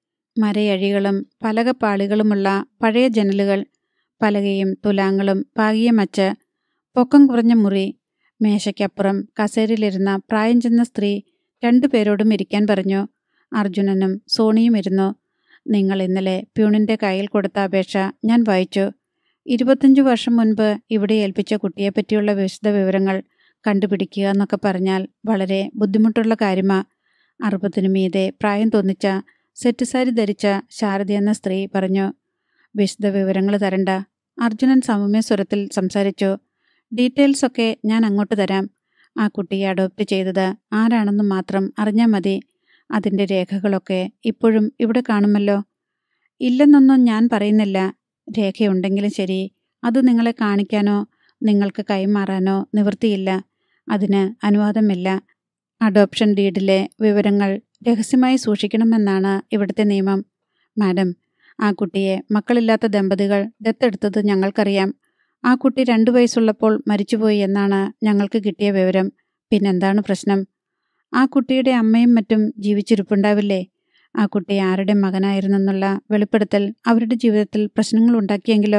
മരയഴികളും പലകപ്പാളികളുമുള്ള പഴയ ജനലുകൾ പലകയും തുലാങ്ങളും പാകിയ മച്ച് പൊക്കം കുറഞ്ഞ മുറി മേശയ്ക്കപ്പുറം കസേരയിലിരുന്ന പ്രായം ചെന്ന സ്ത്രീ രണ്ടുപേരോടും ഇരിക്കാൻ പറഞ്ഞു അർജുനനും സോണിയും ഇരുന്നു നിങ്ങൾ ഇന്നലെ പ്യൂണിന്റെ കയ്യിൽ കൊടുത്ത അപേക്ഷ ഞാൻ വായിച്ചു ഇരുപത്തഞ്ചു വർഷം മുൻപ് ഇവിടെ ഏൽപ്പിച്ച കുട്ടിയെപ്പറ്റിയുള്ള വിശദ വിവരങ്ങൾ കണ്ടുപിടിക്കുക എന്നൊക്കെ പറഞ്ഞാൽ വളരെ ബുദ്ധിമുട്ടുള്ള കാര്യമാ അറുപതിനു മീതെ പ്രായം തോന്നിച്ച സെറ്റ് സാരി ധരിച്ച ശാരദ എന്ന സ്ത്രീ പറഞ്ഞു വിശദ വിവരങ്ങൾ തരണ്ട അർജുനൻ സൗമ്യ സ്വരത്തിൽ സംസാരിച്ചു ഡീറ്റെയിൽസ് ഒക്കെ ഞാൻ അങ്ങോട്ട് തരാം ആ കുട്ടിയെ അഡോപ്റ്റ് ചെയ്തത് ആരാണെന്ന് മാത്രം അറിഞ്ഞാൽ മതി അതിൻ്റെ രേഖകളൊക്കെ ഇപ്പോഴും ഇവിടെ കാണുമല്ലോ ഇല്ലെന്നൊന്നും ഞാൻ പറയുന്നില്ല രേഖയുണ്ടെങ്കിലും ശരി അത് നിങ്ങളെ കാണിക്കാനോ നിങ്ങൾക്ക് കൈമാറാനോ നിവൃത്തിയില്ല അതിന് അനുവാദമില്ല അഡോപ്ഷൻ ഡീഡിലെ വിവരങ്ങൾ രഹസ്യമായി സൂക്ഷിക്കണമെന്നാണ് ഇവിടുത്തെ നിയമം മാഡം ആ കുട്ടിയെ മക്കളില്ലാത്ത ദമ്പതികൾ ദത്തെടുത്തത് ഞങ്ങൾക്കറിയാം ആ കുട്ടി രണ്ടു വയസ്സുള്ളപ്പോൾ മരിച്ചുപോയി എന്നാണ് ഞങ്ങൾക്ക് കിട്ടിയ വിവരം പിന്നെന്താണ് പ്രശ്നം ആ കുട്ടിയുടെ അമ്മയും മറ്റും ജീവിച്ചിരിപ്പുണ്ടാവില്ലേ ആ കുട്ടി ആരുടെ മകനായിരുന്നെന്നുള്ള വെളിപ്പെടുത്തൽ അവരുടെ ജീവിതത്തിൽ പ്രശ്നങ്ങൾ ഉണ്ടാക്കിയെങ്കിലോ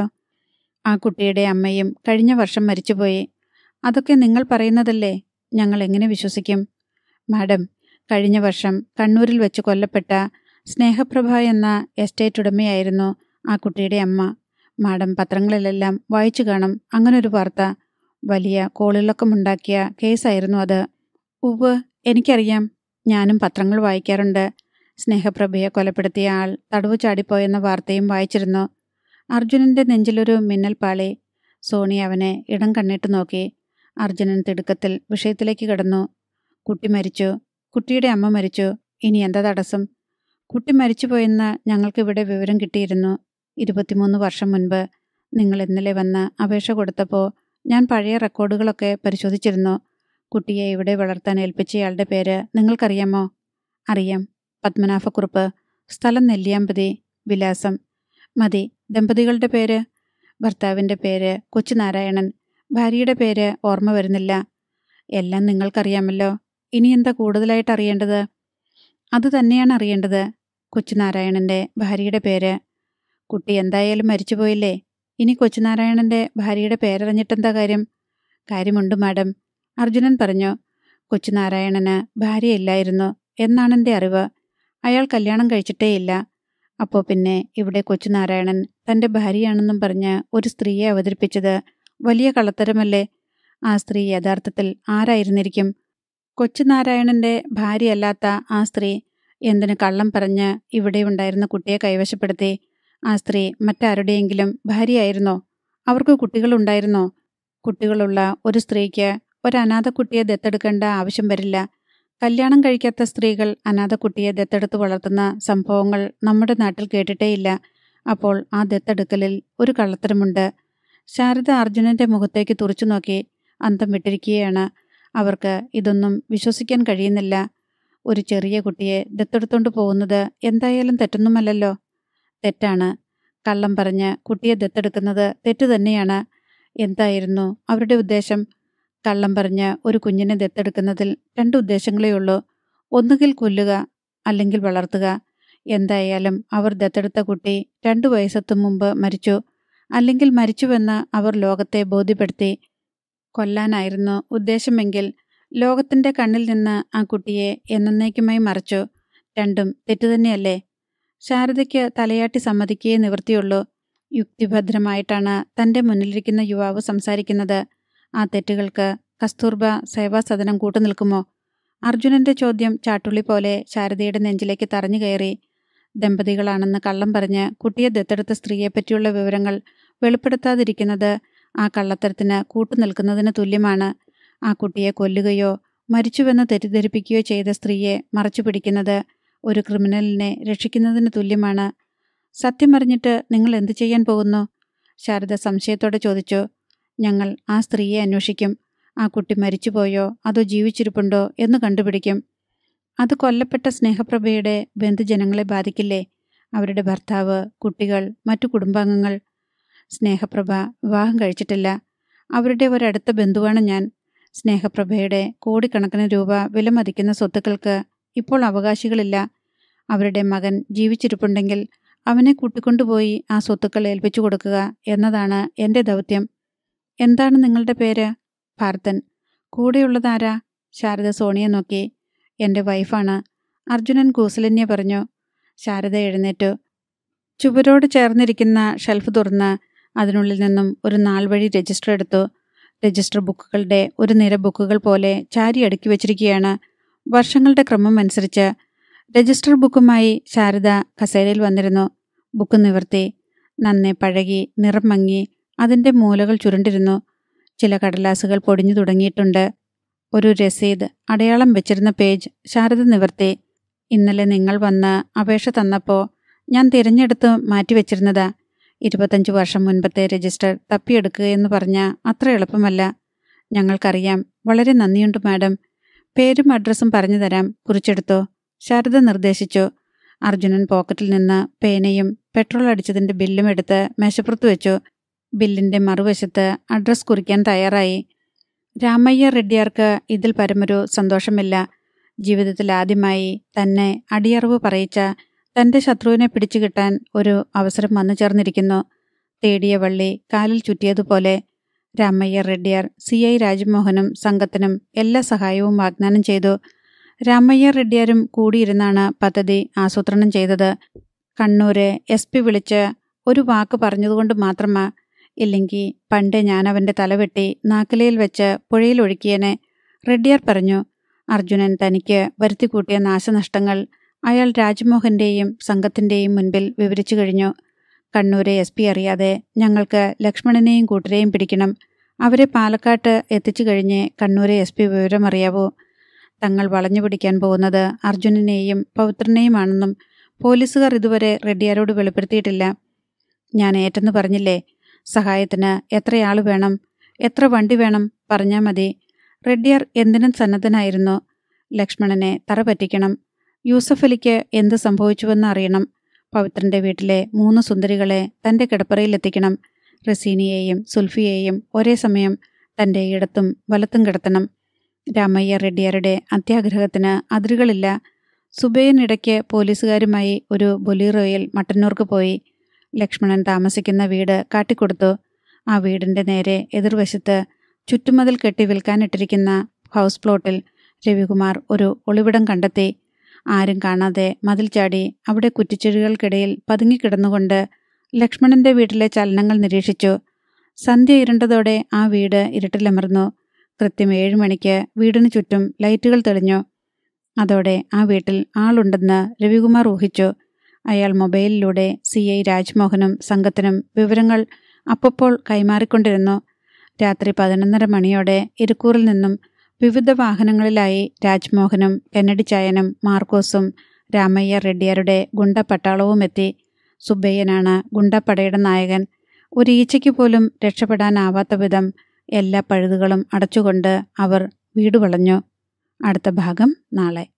ആ കുട്ടിയുടെ അമ്മയും കഴിഞ്ഞ വർഷം മരിച്ചുപോയി അതൊക്കെ നിങ്ങൾ പറയുന്നതല്ലേ ഞങ്ങൾ എങ്ങനെ വിശ്വസിക്കും മാഡം കഴിഞ്ഞ വർഷം കണ്ണൂരിൽ വെച്ച് കൊല്ലപ്പെട്ട സ്നേഹപ്രഭ എന്ന എസ്റ്റേറ്റ് ഉടമയായിരുന്നു ആ കുട്ടിയുടെ അമ്മ മാഡം പത്രങ്ങളിലെല്ലാം വായിച്ചു കാണും അങ്ങനൊരു വാർത്ത വലിയ കോളിളക്കമുണ്ടാക്കിയ കേസായിരുന്നു അത് ഉവ് എനിക്കറിയാം ഞാനും പത്രങ്ങൾ വായിക്കാറുണ്ട് സ്നേഹപ്രഭയെ കൊലപ്പെടുത്തിയ ആൾ തടവ് ചാടിപ്പോയെന്ന വാർത്തയും വായിച്ചിരുന്നു അർജുനന്റെ നെഞ്ചിലൊരു മിന്നൽ പാളി സോണി അവനെ ഇടം കണ്ണിട്ട് നോക്കി അർജുനൻ തിടുക്കത്തിൽ വിഷയത്തിലേക്ക് കിടന്നു കുട്ടി മരിച്ചു കുട്ടിയുടെ അമ്മ മരിച്ചു ഇനി എന്താ തടസ്സം കുട്ടി മരിച്ചുപോയെന്ന് ഞങ്ങൾക്കിവിടെ വിവരം കിട്ടിയിരുന്നു ഇരുപത്തിമൂന്ന് വർഷം മുൻപ് നിങ്ങൾ ഇന്നലെ വന്ന് അപേക്ഷ കൊടുത്തപ്പോൾ ഞാൻ പഴയ റെക്കോർഡുകളൊക്കെ പരിശോധിച്ചിരുന്നു കുട്ടിയെ ഇവിടെ വളർത്താൻ ഏൽപ്പിച്ചയാളുടെ പേര് നിങ്ങൾക്കറിയാമോ അറിയാം പത്മനാഭക്കുറുപ്പ് സ്ഥലം നെല്ലിയാമ്പതി വിലാസം മതി ദമ്പതികളുടെ പേര് ഭർത്താവിൻ്റെ പേര് കൊച്ചുനാരായണൻ ഭാര്യയുടെ പേര് ഓർമ്മ വരുന്നില്ല എല്ലാം നിങ്ങൾക്കറിയാമല്ലോ ഇനി എന്താ കൂടുതലായിട്ട് അറിയേണ്ടത് അത് തന്നെയാണ് അറിയേണ്ടത് കൊച്ചുനാരായണൻ്റെ ഭാര്യയുടെ പേര് കുട്ടി എന്തായാലും മരിച്ചുപോയില്ലേ ഇനി കൊച്ചുനാരായണൻ്റെ ഭാര്യയുടെ പേരറിഞ്ഞിട്ടെന്താ കാര്യം കാര്യമുണ്ട് മാഡം അർജുനൻ പറഞ്ഞു കൊച്ചുനാരായണന് ഭാര്യയില്ലായിരുന്നു എന്നാണ് എൻ്റെ അറിവ് അയാൾ കല്യാണം കഴിച്ചിട്ടേയില്ല അപ്പോൾ പിന്നെ ഇവിടെ കൊച്ചുനാരായണൻ തൻ്റെ ഭാര്യയാണെന്നും പറഞ്ഞ് ഒരു സ്ത്രീയെ അവതരിപ്പിച്ചത് വലിയ കള്ളത്തരമല്ലേ ആ സ്ത്രീ യഥാർത്ഥത്തിൽ ആരായിരുന്നിരിക്കും കൊച്ചുനാരായണന്റെ ഭാര്യയല്ലാത്ത ആ സ്ത്രീ എന്തിന് കള്ളം പറഞ്ഞ് ഇവിടെ ഉണ്ടായിരുന്ന കുട്ടിയെ കൈവശപ്പെടുത്തി ആ സ്ത്രീ മറ്റാരുടെയെങ്കിലും ഭാര്യയായിരുന്നോ അവർക്ക് കുട്ടികളുണ്ടായിരുന്നോ കുട്ടികളുള്ള ഒരു സ്ത്രീക്ക് ഒരു അനാഥ കുട്ടിയെ ദത്തെടുക്കേണ്ട ആവശ്യം വരില്ല കല്യാണം കഴിക്കാത്ത സ്ത്രീകൾ അനാഥ കുട്ടിയെ ദത്തെടുത്ത് വളർത്തുന്ന സംഭവങ്ങൾ നമ്മുടെ നാട്ടിൽ കേട്ടിട്ടേയില്ല അപ്പോൾ ആ ദത്തെടുക്കലിൽ ഒരു കള്ളത്തരമുണ്ട് ശാരദ അർജുനന്റെ മുഖത്തേക്ക് തുറച്ചു നോക്കി അന്തം വിട്ടിരിക്കുകയാണ് അവർക്ക് ഇതൊന്നും വിശ്വസിക്കാൻ കഴിയുന്നില്ല ഒരു ചെറിയ കുട്ടിയെ ദത്തെടുത്തോണ്ട് പോകുന്നത് എന്തായാലും തെറ്റൊന്നുമല്ലല്ലോ തെറ്റാണ് കള്ളം പറഞ്ഞ് കുട്ടിയെ ദത്തെടുക്കുന്നത് തെറ്റ് തന്നെയാണ് എന്തായിരുന്നു അവരുടെ ഉദ്ദേശം കള്ളം പറഞ്ഞ് ഒരു കുഞ്ഞിനെ ദത്തെടുക്കുന്നതിൽ രണ്ട് ഉദ്ദേശങ്ങളേ ഉള്ളൂ ഒന്നുകിൽ കൊല്ലുക അല്ലെങ്കിൽ വളർത്തുക എന്തായാലും അവർ ദത്തെടുത്ത കുട്ടി രണ്ടു വയസ്സെത്തും മുമ്പ് മരിച്ചു അല്ലെങ്കിൽ മരിച്ചുവെന്ന് അവർ ലോകത്തെ ബോധ്യപ്പെടുത്തി കൊല്ലാനായിരുന്നു ഉദ്ദേശമെങ്കിൽ ലോകത്തിന്റെ കണ്ണിൽ നിന്ന് ആ കുട്ടിയെ എന്നേക്കുമായി മറച്ചു രണ്ടും തെറ്റുതന്നെയല്ലേ ശാരദയ്ക്ക് തലയാട്ടി സമ്മതിക്കേ നിവൃത്തിയുള്ളൂ യുക്തിഭദ്രമായിട്ടാണ് തന്റെ മുന്നിലിരിക്കുന്ന യുവാവ് സംസാരിക്കുന്നത് ആ തെറ്റുകൾക്ക് കസ്തൂർബ സേവാസദനം കൂട്ടുനിൽക്കുമോ അർജുനന്റെ ചോദ്യം ചാട്ടുള്ളി പോലെ ശാരദയുടെ നെഞ്ചിലേക്ക് തറഞ്ഞു കയറി ദമ്പതികളാണെന്ന് കള്ളം പറഞ്ഞ് കുട്ടിയെ ദത്തെടുത്ത സ്ത്രീയെപ്പറ്റിയുള്ള വിവരങ്ങൾ വെളിപ്പെടുത്താതിരിക്കുന്നത് ആ കള്ളത്തരത്തിന് കൂട്ടുനിൽക്കുന്നതിന് തുല്യമാണ് ആ കുട്ടിയെ കൊല്ലുകയോ മരിച്ചുവെന്ന് തെറ്റിദ്ധരിപ്പിക്കുകയോ ചെയ്ത സ്ത്രീയെ മറച്ചു പിടിക്കുന്നത് ഒരു ക്രിമിനലിനെ രക്ഷിക്കുന്നതിന് തുല്യമാണ് സത്യം അറിഞ്ഞിട്ട് നിങ്ങൾ എന്തു ചെയ്യാൻ പോകുന്നു ശാരദ സംശയത്തോടെ ചോദിച്ചു ഞങ്ങൾ ആ സ്ത്രീയെ അന്വേഷിക്കും ആ കുട്ടി മരിച്ചുപോയോ അതോ ജീവിച്ചിരിപ്പുണ്ടോ എന്ന് കണ്ടുപിടിക്കും അത് കൊല്ലപ്പെട്ട സ്നേഹപ്രഭയുടെ ബന്ധുജനങ്ങളെ ബാധിക്കില്ലേ അവരുടെ ഭർത്താവ് കുട്ടികൾ മറ്റു കുടുംബാംഗങ്ങൾ സ്നേഹപ്രഭ വിവാഹം കഴിച്ചിട്ടില്ല അവരുടെ ഒരടുത്ത ബന്ധുവാണ് ഞാൻ സ്നേഹപ്രഭയുടെ കോടിക്കണക്കിന് രൂപ വിലമതിക്കുന്ന സ്വത്തുക്കൾക്ക് ഇപ്പോൾ അവകാശികളില്ല അവരുടെ മകൻ ജീവിച്ചിരിപ്പുണ്ടെങ്കിൽ അവനെ കൂട്ടിക്കൊണ്ടുപോയി ആ സ്വത്തുക്കൾ ഏൽപ്പിച്ചു കൊടുക്കുക എന്നതാണ് എൻ്റെ ദൗത്യം എന്താണ് നിങ്ങളുടെ പേര് ഭാരതൻ കൂടെയുള്ളതാരാ ശാരദ സോണിയെ നോക്കി എൻ്റെ വൈഫാണ് അർജുനൻ കൂസലന്യ പറഞ്ഞു ശാരദ എഴുന്നേറ്റു ചുവരോട് ചേർന്നിരിക്കുന്ന ഷെൽഫ് തുറന്ന് അതിനുള്ളിൽ നിന്നും ഒരു നാൾവഴി രജിസ്റ്റർ എടുത്തു രജിസ്റ്റർ ബുക്കുകളുടെ ഒരു നിര ബുക്കുകൾ പോലെ ചാരി അടുക്കി വച്ചിരിക്കുകയാണ് വർഷങ്ങളുടെ ക്രമം അനുസരിച്ച് രജിസ്റ്റർ ബുക്കുമായി ശാരദ കസേരയിൽ വന്നിരുന്നു ബുക്ക് നിവർത്തി നന്നെ പഴകി നിറം മങ്ങി അതിൻ്റെ മൂലകൾ ചുരുണ്ടിരുന്നു ചില കടലാസുകൾ പൊടിഞ്ഞു തുടങ്ങിയിട്ടുണ്ട് ഒരു രസീത് അടയാളം വെച്ചിരുന്ന പേജ് ശാരദ നിവർത്തി ഇന്നലെ നിങ്ങൾ വന്ന് അപേക്ഷ തന്നപ്പോൾ ഞാൻ തിരഞ്ഞെടുത്ത് മാറ്റിവെച്ചിരുന്നതാ ഇരുപത്തഞ്ച് വർഷം മുൻപത്തെ രജിസ്റ്റർ തപ്പിയെടുക്കുക എന്ന് പറഞ്ഞാൽ അത്ര എളുപ്പമല്ല ഞങ്ങൾക്കറിയാം വളരെ നന്ദിയുണ്ട് മാഡം പേരും അഡ്രസ്സും പറഞ്ഞു തരാം കുറിച്ചെടുത്തോ ശാരദ നിർദ്ദേശിച്ചു അർജുനൻ പോക്കറ്റിൽ നിന്ന് പേനയും പെട്രോൾ അടിച്ചതിന്റെ ബില്ലും എടുത്ത് മേശപ്പുറത്ത് വെച്ചു ബില്ലിന്റെ മറുവശത്ത് അഡ്രസ് കുറിക്കാൻ തയ്യാറായി രാമയ്യ റെഡ്ഡിയാർക്ക് ഇതിൽ പരമൊരു സന്തോഷമില്ല ജീവിതത്തിൽ ആദ്യമായി തന്നെ അടിയറവ് പറയിച്ച തന്റെ ശത്രുവിനെ പിടിച്ചു കിട്ടാൻ ഒരു അവസരം വന്നു ചേർന്നിരിക്കുന്നു തേടിയ വള്ളി കാലിൽ ചുറ്റിയതുപോലെ രാമയ്യ റെഡ്ഡിയാർ സി ഐ രാജ്മോഹനും സംഘത്തിനും എല്ലാ സഹായവും വാഗ്ദാനം ചെയ്തു രാമയ്യ റെഡ്ഡിയാരും കൂടിയിരുന്നാണ് പദ്ധതി ആസൂത്രണം ചെയ്തത് കണ്ണൂര് എസ് പി വിളിച്ച് ഒരു വാക്ക് പറഞ്ഞതുകൊണ്ട് മാത്രമാ ഇല്ലെങ്കിൽ പണ്ട് ഞാൻ അവന്റെ തലവെട്ടി നാക്കിലയിൽ വെച്ച് പുഴയിൽ ഒഴുക്കിയനെ റെഡ്ഡിയാർ പറഞ്ഞു അർജുനൻ തനിക്ക് വരുത്തിക്കൂട്ടിയ നാശനഷ്ടങ്ങൾ അയാൾ രാജ്മോഹന്റെയും സംഘത്തിന്റെയും മുൻപിൽ വിവരിച്ചു കഴിഞ്ഞു കണ്ണൂരെ എസ് പി അറിയാതെ ഞങ്ങൾക്ക് ലക്ഷ്മണനെയും കൂട്ടരെയും പിടിക്കണം അവരെ പാലക്കാട്ട് എത്തിച്ചു കഴിഞ്ഞ് കണ്ണൂരെ എസ് പി വിവരമറിയാവൂ തങ്ങൾ വളഞ്ഞു പിടിക്കാൻ പോകുന്നത് അർജുനനെയും പൗത്രനെയുമാണെന്നും പോലീസുകാർ ഇതുവരെ റെഡ്ഡിയാരോട് വെളിപ്പെടുത്തിയിട്ടില്ല ഞാൻ ഏറ്റെന്ന് പറഞ്ഞില്ലേ സഹായത്തിന് എത്രയാൾ വേണം എത്ര വണ്ടി വേണം പറഞ്ഞാൽ മതി റെഡ്ഡിയാർ എന്തിനും സന്നദ്ധനായിരുന്നു ലക്ഷ്മണനെ തറ പറ്റിക്കണം യൂസഫ് അലിക്ക് എന്ത് സംഭവിച്ചുവെന്ന് അറിയണം പവിത്രന്റെ വീട്ടിലെ മൂന്ന് സുന്ദരികളെ തന്റെ കിടപ്പറയിലെത്തിക്കണം റസീനിയെയും സുൽഫിയെയും ഒരേ സമയം തന്റെ ഇടത്തും വലത്തും കിടത്തണം രാമയ്യ റെഡ്ഡിയാരുടെ അത്യാഗ്രഹത്തിന് അതിരുകളില്ല സുബൈൻ ഇടയ്ക്ക് പോലീസുകാരുമായി ഒരു ബൊലീറോയിൽ മട്ടന്നൂർക്ക് പോയി ലക്ഷ്മണൻ താമസിക്കുന്ന വീട് കാട്ടിക്കൊടുത്തു ആ വീടിന്റെ നേരെ എതിർവശത്ത് ചുറ്റുമതിൽ കെട്ടി വിൽക്കാനിട്ടിരിക്കുന്ന ഹൗസ് പ്ലോട്ടിൽ രവികുമാർ ഒരു ഒളിവിടം കണ്ടെത്തി ആരും കാണാതെ മതിൽ ചാടി അവിടെ കുറ്റിച്ചെടികൾക്കിടയിൽ പതുങ്ങിക്കിടന്നുകൊണ്ട് ലക്ഷ്മണന്റെ വീട്ടിലെ ചലനങ്ങൾ നിരീക്ഷിച്ചു സന്ധ്യ ഇരുണ്ടതോടെ ആ വീട് ഇരുട്ടിലമർന്നു കൃത്യം ഏഴ് മണിക്ക് വീടിനു ചുറ്റും ലൈറ്റുകൾ തെളിഞ്ഞു അതോടെ ആ വീട്ടിൽ ആളുണ്ടെന്ന് രവികുമാർ ഊഹിച്ചു അയാൾ മൊബൈലിലൂടെ സി ഐ രാജ്മോഹനും സംഘത്തിനും വിവരങ്ങൾ അപ്പപ്പോൾ കൈമാറിക്കൊണ്ടിരുന്നു രാത്രി പതിനൊന്നര മണിയോടെ ഇരിക്കൂറിൽ നിന്നും വിവിധ വാഹനങ്ങളിലായി രാജ്മോഹനും കെന്നഡി ചായനും മാർക്കോസും രാമയ്യ റെഡ്ഡിയാരുടെ ഗുണ്ട പട്ടാളവും എത്തി സുബ്ബയ്യനാണ് ഗുണ്ടപ്പടയുടെ നായകൻ ഒരു ഈച്ചയ്ക്ക് പോലും രക്ഷപ്പെടാനാവാത്ത വിധം എല്ലാ പഴുതുകളും അടച്ചുകൊണ്ട് അവർ വീട് വളഞ്ഞു അടുത്ത ഭാഗം നാളെ